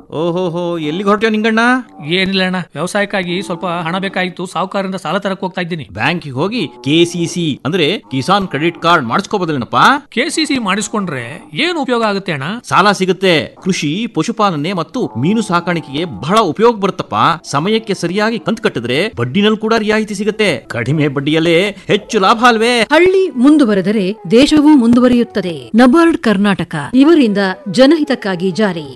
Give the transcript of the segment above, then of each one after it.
ಓಹೋಹೋ ಎಲ್ಲಿಗೆ ಹೊರಟ್ಯೋ ನಿಂಗಣ್ಣ ಏನಿಲ್ಲ ಅಣ್ಣ ವ್ಯವಸಾಯಕ್ಕಾಗಿ ಸ್ವಲ್ಪ ಹಣ ಬೇಕಾಗಿತ್ತು ಸಾಹುಕಾರರಿಂದ ಸಾಲ ತರಕ್ ಹೋಗ್ತಾ ಇದ್ದೀನಿ ಬ್ಯಾಂಕಿಗೆ ಹೋಗಿ ಕೆಸಿಸಿ ಅಂದ್ರೆ ಕಿಸಾನ್ ಕ್ರೆಡಿಟ್ ಕಾರ್ಡ್ ಮಾಡಿಸ್ಕೋಬೋದಲ್ಲೇನಪ್ಪ ಕೆ ಸಿ ಸಿ ಮಾಡಿಸ್ಕೊಂಡ್ರೆ ಏನು ಉಪಯೋಗ ಆಗುತ್ತೆ ಅಣ್ಣ ಸಾಲ ಸಿಗುತ್ತೆ ಕೃಷಿ ಪಶುಪಾಲನೆ ಮತ್ತು ಮೀನು ಸಾಕಾಣಿಕೆಗೆ ಬಹಳ ಉಪಯೋಗ ಬರುತ್ತಪ್ಪ ಸಮಯಕ್ಕೆ ಸರಿಯಾಗಿ ಕಂತು ಕಟ್ಟಿದ್ರೆ ಬಡ್ಡಿನಲ್ಲಿ ಕೂಡ ರಿಯಾಯಿತಿ ಸಿಗುತ್ತೆ ಕಡಿಮೆ ಬಡ್ಡಿಯಲ್ಲೇ ಹೆಚ್ಚು ಲಾಭ ಅಲ್ವೇ ಹಳ್ಳಿ ಮುಂದುವರೆದರೆ ದೇಶವೂ ಮುಂದುವರಿಯುತ್ತದೆ ನಬಾರ್ಡ್ ಕರ್ನಾಟಕ ಇವರಿಂದ ಜನಹಿತಕ್ಕಾಗಿ ಜಾರಿ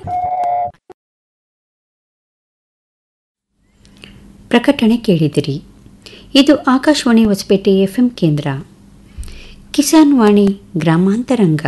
ಪ್ರಕಟಣೆ ಕೇಳಿದಿರಿ ಇದು ಆಕಾಶವಾಣಿ ಹೊಸಪೇಟೆ ಎಫ್ಎಂ ಕೇಂದ್ರ ಕಿಸಾನ್ ವಾಣಿ ಗ್ರಾಮಾಂತರಂಗ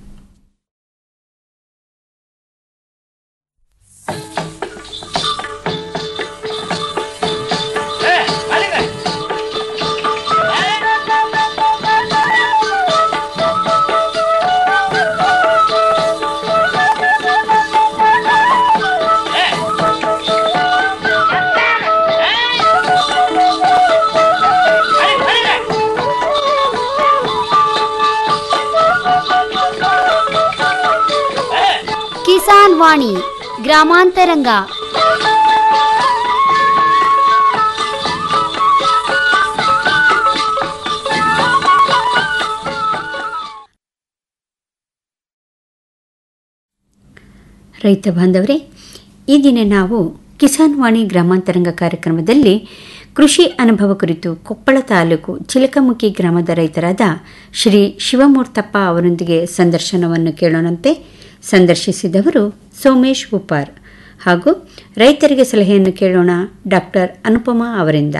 ಕಿಸಾನ್ ವಾಣಿ ಗ್ರಾಮಾಂತರಂಗ ರೈತ ಬಾಂಧವರೇ ಈ ದಿನ ನಾವು ಕಿಸಾನ್ ವಾಣಿ ಗ್ರಾಮಾಂತರಂಗ ಕಾರ್ಯಕ್ರಮದಲ್ಲಿ ಕೃಷಿ ಅನುಭವ ಕುರಿತು ಕೊಪ್ಪಳ ತಾಲೂಕು ಚಿಲಕಮುಖಿ ಗ್ರಾಮದ ರೈತರಾದ ಶ್ರೀ ಶಿವಮೂರ್ತಪ್ಪ ಅವರೊಂದಿಗೆ ಸಂದರ್ಶನವನ್ನು ಕೇಳೋಣಂತೆ ಸಂದರ್ಶಿಸಿದವರು ಸೋಮೇಶ್ ಉಪ್ಪಾರ್ ಹಾಗೂ ರೈತರಿಗೆ ಸಲಹೆಯನ್ನು ಕೇಳೋಣ ಡಾಕ್ಟರ್ ಅನುಪಮಾ ಅವರಿಂದ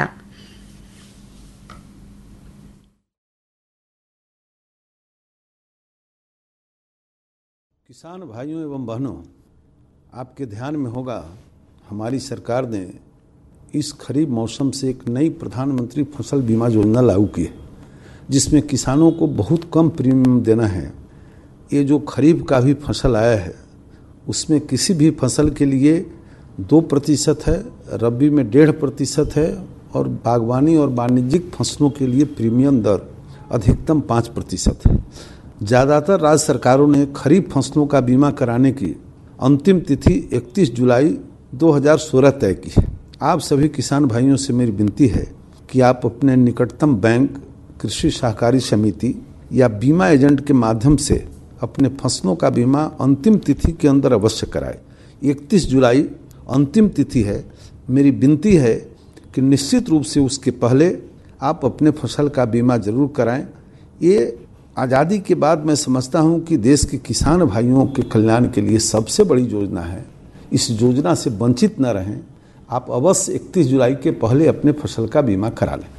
किसान भाइयों एवं बहनों आपके ध्यान में होगा हमारी सरकार ने इस खरीफ मौसम से एक नई प्रधानमंत्री फसल बीमा योजना लागू की है जिसमें किसानों को बहुत कम प्रीमियम देना है ये जो खरीफ का भी फसल आया है उसमें किसी भी फसल के लिए दो प्रतिशत है रबी में डेढ़ प्रतिशत है और बागवानी और वाणिज्यिक फसलों के लिए प्रीमियम दर अधिकतम पाँच प्रतिशत है ज़्यादातर राज्य सरकारों ने खरीफ फसलों का बीमा कराने की अंतिम तिथि 31 जुलाई 2016 तय की है आप सभी किसान भाइयों से मेरी विनती है कि आप अपने निकटतम बैंक कृषि सहकारी समिति या बीमा एजेंट के माध्यम से अपने फसलों का बीमा अंतिम तिथि के अंदर अवश्य कराएं 31 जुलाई अंतिम तिथि है मेरी विनती है कि निश्चित रूप से उसके पहले आप अपने फसल का बीमा जरूर कराएं ये आज़ादी के बाद मैं समझता हूं कि देश के किसान भाइयों के कल्याण के लिए सबसे बड़ी योजना है इस योजना से वंचित न रहें आप अवश्य 31 जुलाई के पहले अपने फसल का बीमा करा लें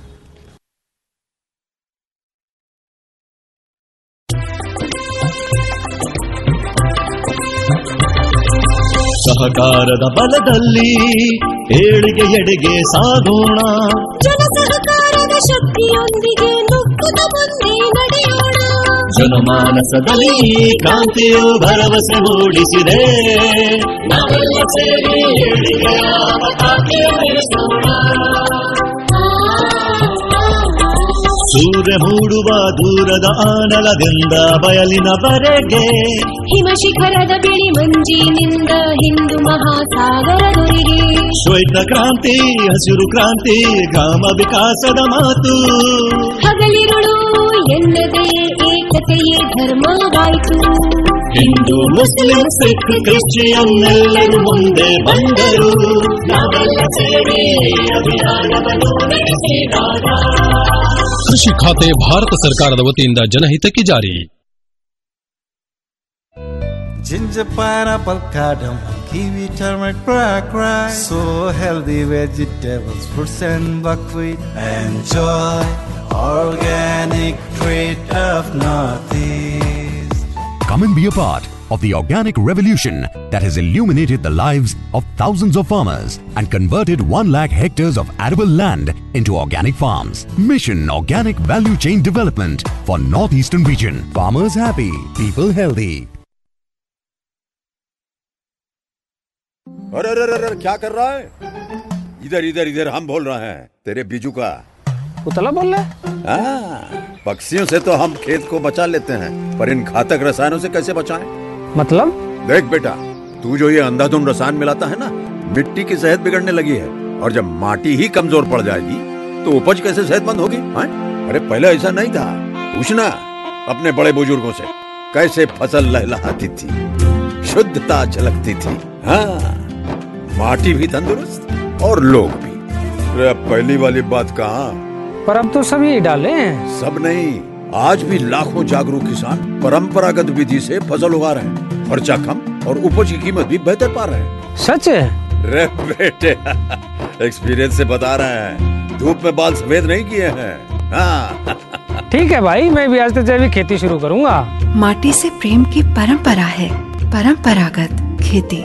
ಸಹಕಾರದ ಬಲದಲ್ಲಿ ಏಳಿಗೆ ಎಡೆಗೆ ಸಾಗೋಣ ಜನಸಹಕಾರದ ಶಕ್ತಿಯೊಂದಿಗೆ ನುಗ್ಗುತ್ತ ಮುಂದೆ ನಡೆಯೋಣ ಜನಮಾನಸದಲ್ಲಿ ಕ್ರಾಂತಿಯು ಭರವಸೆ ಮೂಡಿಸಿದೆ ನಾವೆಲ್ಲ ಸೇರಿ ಏಳಿಗೆಯ ಪತಾಕೆ ಬೆಳೆಸೋಣ. ಸೂರ್ಯ ಮೂಡುವ ದೂರದ ಆನಲದಿಂದ ಬಯಲಿನವರೆಗೆ ಹಿಮ ಶಿಖರದ ಬಿಳಿ ಮಂಜಿನಿಂದ ಹಿಂದೂ ಮಹಾಸಾಗರದೊರೆಗೆ ಶ್ವೇತ ಕ್ರಾಂತಿ ಹಸಿರು ಕ್ರಾಂತಿ ಗ್ರಾಮ ವಿಕಾಸದ ಮಾತು ಹಗಲಿರುಳು ಎನ್ನದೇ ಏಕತೆಯೇ ಧರ್ಮವಾಯಿತು ಹಿಂದೂ ಮುಸ್ಲಿಂ ಸಿಖ್ ಕ್ರಿಶ್ಚಿಯನ್ ಎಲ್ಲರೂ ಮುಂದೆ ಬಂದರು ನಾವೆಲ್ಲ ಸೇರಿ ಅಭಿಯಾನವನ್ನು ನಡೆಸಿದಾಗ ಕೃಷಿ ಖಾತೆ ಭಾರತ ಸರ್ಕಾರದ ವತಿಯಿಂದ ಜನಹಿತಕ್ಕೆ ಜಾರಿ Ginger, pineapple, cardamom, kiwi, turmeric, black rice. So healthy vegetables, fruits and buckwheat. Enjoy organic treat of Northeast. Come and be a part of the organic revolution that has illuminated the lives of thousands of farmers and converted 1 lakh hectares of arable land into organic farms. Mission Organic Value Chain Development for Northeastern Region. Farmers happy, people healthy. अरे अरे अरे अरे, क्या कर रहा है इधर इधर इधर हम बोल रहे हैं तेरे बीजू का उतला बोल रहा हाँ, पक्षियों से तो हम खेत को बचा लेते हैं पर इन घातक रसायनों से कैसे बचाएं? मतलब देख बेटा तू जो ये अंधाधुंध रसायन मिलाता है ना मिट्टी की सेहत बिगड़ने लगी है और जब माटी ही कमजोर पड़ जाएगी तो उपज कैसे सेहतमंद होगी हाँ? अरे पहले ऐसा नहीं था पूछना अपने बड़े बुजुर्गों से कैसे फसल लहलहाती थी शुद्धता झलकती थी हाँ माटी भी तंदुरुस्त और लोग भी अरे अब पहली वाली बात कहाँ पर अब तो सभी डाले हैं सब नहीं आज भी लाखों जागरूक किसान परंपरागत विधि से फसल उगा रहे हैं खर्चा कम और उपज की कीमत भी बेहतर पा रहे हैं सच है रे बेटे एक्सपीरियंस से बता रहे हैं धूप में बाल सफेद नहीं किए हैं हाँ ठीक है भाई मैं भी आज से जैविक खेती शुरू करूंगा माटी से प्रेम की परंपरा है परंपरागत खेती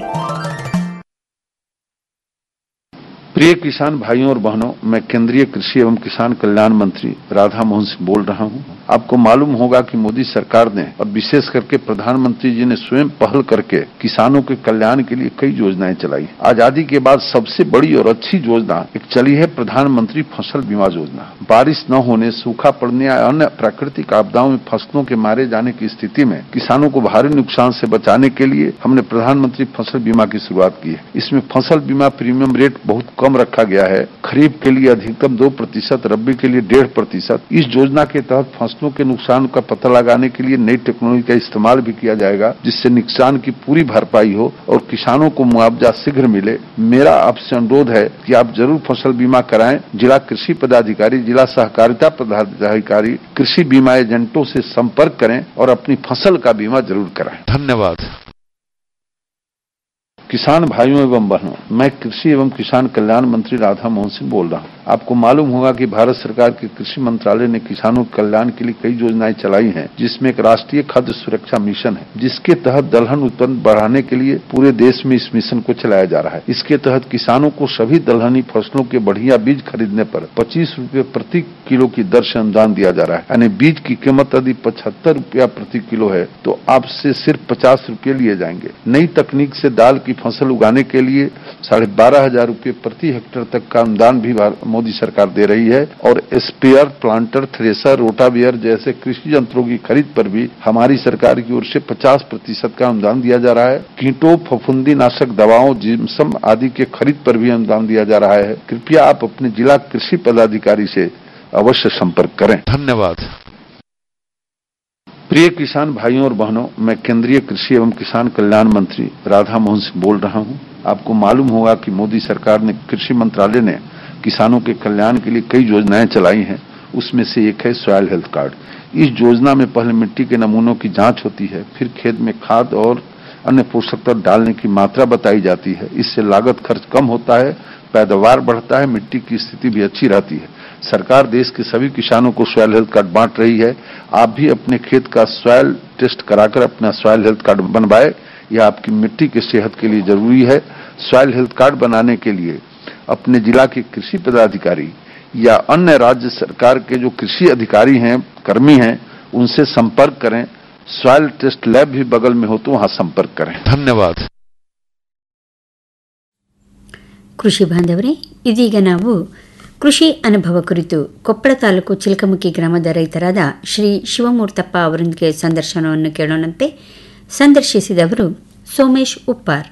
प्रिय किसान भाइयों और बहनों मैं केंद्रीय कृषि एवं किसान कल्याण मंत्री राधा मोहन सिंह बोल रहा हूं आपको मालूम होगा कि मोदी सरकार ने और विशेष करके प्रधानमंत्री जी ने स्वयं पहल करके किसानों के कल्याण के लिए कई योजनाएं चलाई आजादी के बाद सबसे बड़ी और अच्छी योजना एक चली है प्रधानमंत्री फसल बीमा योजना बारिश न होने सूखा पड़ने या अन्य प्राकृतिक आपदाओं में फसलों के मारे जाने की स्थिति में किसानों को भारी नुकसान से बचाने के लिए हमने प्रधानमंत्री फसल बीमा की शुरुआत की है इसमें फसल बीमा प्रीमियम रेट बहुत कम रखा गया है खरीफ के लिए अधिकतम दो प्रतिशत रबी के लिए डेढ़ प्रतिशत इस योजना के तहत फसलों के नुकसान का पता लगाने के लिए नई टेक्नोलॉजी का इस्तेमाल भी किया जाएगा जिससे नुकसान की पूरी भरपाई हो और किसानों को मुआवजा शीघ्र मिले मेरा आपसे अनुरोध है कि आप जरूर फसल बीमा कराएं जिला कृषि पदाधिकारी जिला सहकारिता पदाधिकारी कृषि बीमा एजेंटों से संपर्क करें और अपनी फसल का बीमा जरूर कराएं धन्यवाद किसान भाइयों एवं बहनों मैं कृषि एवं किसान कल्याण मंत्री राधा मोहन सिंह बोल रहा हूँ आपको मालूम होगा कि भारत सरकार के कृषि मंत्रालय ने किसानों के कल्याण के लिए कई योजनाएं चलाई हैं जिसमें एक राष्ट्रीय खाद्य सुरक्षा मिशन है जिसके तहत दलहन उत्पन्न बढ़ाने के लिए पूरे देश में इस मिशन को चलाया जा रहा है इसके तहत किसानों को सभी दलहनी फसलों के बढ़िया बीज खरीदने पर पच्चीस रूपए प्रति किलो की दर से अनुदान दिया जा रहा है यानी बीज की कीमत यदि पचहत्तर रूपया प्रति किलो है तो आपसे सिर्फ पचास रूपये लिए जाएंगे नई तकनीक से दाल की फसल उगाने के लिए साढ़े बारह हजार रूपये प्रति हेक्टेयर तक का अनुदान भी मोदी सरकार दे रही है और स्पेयर प्लांटर थ्रेसर रोटावियर जैसे कृषि यंत्रों की खरीद पर भी हमारी सरकार की ओर से 50 प्रतिशत का अनुदान दिया जा रहा है कीटों फफूंदी नाशक दवाओं जिम्सम आदि के खरीद पर भी अनुदान दिया जा रहा है कृपया आप अपने जिला कृषि पदाधिकारी से अवश्य संपर्क करें धन्यवाद प्रिय किसान भाइयों और बहनों मैं केंद्रीय कृषि एवं किसान कल्याण मंत्री राधा मोहन सिंह बोल रहा हूं आपको मालूम होगा कि मोदी सरकार ने कृषि मंत्रालय ने किसानों के कल्याण के लिए कई योजनाएं चलाई हैं उसमें से एक है सॉयल हेल्थ कार्ड इस योजना में पहले मिट्टी के नमूनों की जांच होती है फिर खेत में खाद और अन्य पोषक तत्व डालने की मात्रा बताई जाती है इससे लागत खर्च कम होता है पैदावार बढ़ता है मिट्टी की स्थिति भी अच्छी रहती है सरकार देश के सभी किसानों को सॉयल हेल्थ कार्ड बांट रही है आप भी अपने खेत का सॉयल टेस्ट कराकर अपना सॉयल हेल्थ कार्ड बनवाए यह आपकी मिट्टी की सेहत के लिए जरूरी है सॉयल हेल्थ कार्ड बनाने के लिए अपने जिला के कृषि पदाधिकारी या अन्य राज्य सरकार के जो कृषि अधिकारी हैं कर्मी हैं उनसे संपर्क करें सॉयल टेस्ट लैब भी बगल में हो तो वहां संपर्क करें धन्यवाद ಕೃಷಿ ಬಾಂಧವರೇ ಇದೀಗ ನಾವು ಕೃಷಿ ಅನುಭವ ಕುರಿತು ಕೊಪ್ಪಳ ತಾಲೂಕು ಚಿಲಕಮುಖಿ ಗ್ರಾಮದ ರೈತರಾದ ಶ್ರೀ ಶಿವಮೂರ್ತಪ್ಪ ಅವರೊಂದಿಗೆ ಸಂದರ್ಶನವನ್ನು ಕೇಳೋಣಂತೆ ಸಂದರ್ಶಿಸಿದವರು ಸೋಮೇಶ್ ಉಪ್ಪಾರ್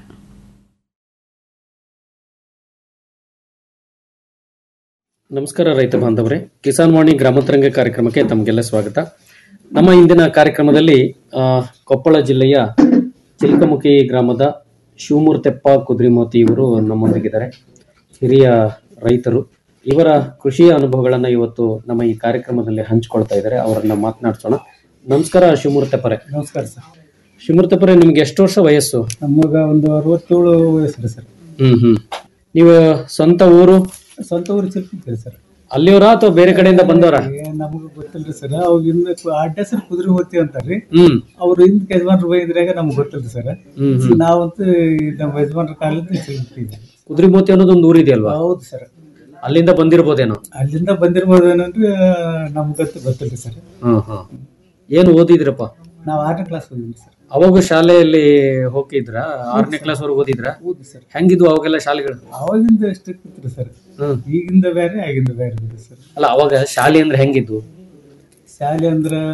ನಮಸ್ಕಾರ ರೈತ ಬಾಂಧವರೇ ಕಿಸಾನ್ ವಾಣಿ ಗ್ರಾಮಾಂತರಂಗ ಕಾರ್ಯಕ್ರಮಕ್ಕೆ ತಮಗೆಲ್ಲ ಸ್ವಾಗತ ನಮ್ಮ ಇಂದಿನ ಕಾರ್ಯಕ್ರಮದಲ್ಲಿ ಆ, ಕೊಪ್ಪಳ ಜಿಲ್ಲೆಯ ಚಿಲ್ಕಮುಖಿ ಗ್ರಾಮದ ಶಿವಮೂರ್ತೆಪ್ಪ ಕುದ್ರಿಮೋತಿ ಇವರು ನಮ್ಮೊಂದಿಗಿದ್ದಾರೆ ಹಿರಿಯ ರೈತರು ಇವರ ಕೃಷಿಯ ಅನುಭವಗಳನ್ನ ಇವತ್ತು ನಮ್ಮ ಈ ಕಾರ್ಯಕ್ರಮದಲ್ಲಿ ಹಂಚಿಕೊಳ್ತಾ ಇದ್ದಾರೆ ಅವರನ್ನ ಮಾತನಾಡ್ಸೋಣ ನಮಸ್ಕಾರ ಶಿವಮೂರ್ತೆಪ್ಪರೇ ನಮಸ್ಕಾರ ಸರ್ ಶಿವಮೂರ್ತೆಪ್ಪರೇ ನಿಮ್ಗೆ ಎಷ್ಟು ವರ್ಷ ವಯಸ್ಸು ನಮಗ ಒಂದು ಅರವತ್ತೇಳು ವಯಸ್ಸು ಸರ್ ಹ್ಮ್ ಹ್ಮ್ ನೀವು ಸ್ವಂತ ಊರು ಸ್ವಂತ ಊರು ಚಿಲ್ಕಿದ್ದೀರಿ ಸರ್ ಅಲ್ಲಿಯವರಾ ಅಥವಾ ಬೇರೆ ಕಡೆಯಿಂದ ಬಂದವರ ನಮಗ ಗೊತ್ತಿಲ್ರಿ ಸರ್ ಅವಾಗಿಂದ ಅಡ್ಡ ಸರ್ ಕುದುರೆ ಹೋತಿ ಅಂತಾರ್ರಿ ಹ್ಮ್ ಅವ್ರ ಹಿಂದ್ ಯಜಮಾನ್ರು ಬೈದ್ರಾಗ ನಮ್ಗೆ ಗೊತ್ತಿಲ್ರಿ ಸರ್ ಹ್ಮ್, ಹ್ಮ್. ನಾವಂತೂ ಈ ನಮ್ಮ ಯಜಮಾನ್ರ ಕಾಲದಿಂದ ಚಿಲ್ಕಿದ್ದೀವಿ ಕುದುರೆ ಮೋತಿ ಅನ್ನೋದು ಒಂದು ಊರಿದೆಯಲ್ವಾ ಹೌದು ಸರ್ ಅಲ್ಲಿಂದ ಬಂದಿರ್ಬೋದೇನೋ ಅಲ್ಲಿಂದ ಬಂದಿರ್ಬೋದೇನಂದ್ರೆ ನಮ್ಗಂತೂ ಗೊತ್ತಿಲ್ರಿ ಸರ್ ಹ್ಮ್ ಹ್ಮ್ ಏನು ಓದಿದ್ರಪ್ಪ ನಾವು ಆರನೇ ಕ್ಲಾಸ್ ಓದಿದ್ವಿ ಸರ್ ಅವಾಗ ಶಾಲೆಯಲ್ಲಿ ಹೋಗಿದ್ರ ಆರನೇ ಕ್ಲಾಸ್ ವರೆಗೂ ಓದಿದ್ರ ಹೌದು ಸರ್ ಹೆಂಗಿದ್ವು ಅವಾಗೆಲ್ಲ ಶಾಲೆಗಳು ಅವಾಗಿಂದ ಎಷ್ಟು ಇತ್ತು ಸರ್ ಹ್ಮ್. ಈಗಿಂದ ಬೇರೆ ಆಗಿಂದ ಬೇರೆ ಇದೆ ಸರ್ ಅಲ್ಲ ಅವಾಗ ಶಾಲೆ ಅಂದ್ರೆ ಹೆಂಗಿದ್ವು ಶಾಲೆ ಅಂದ್ರ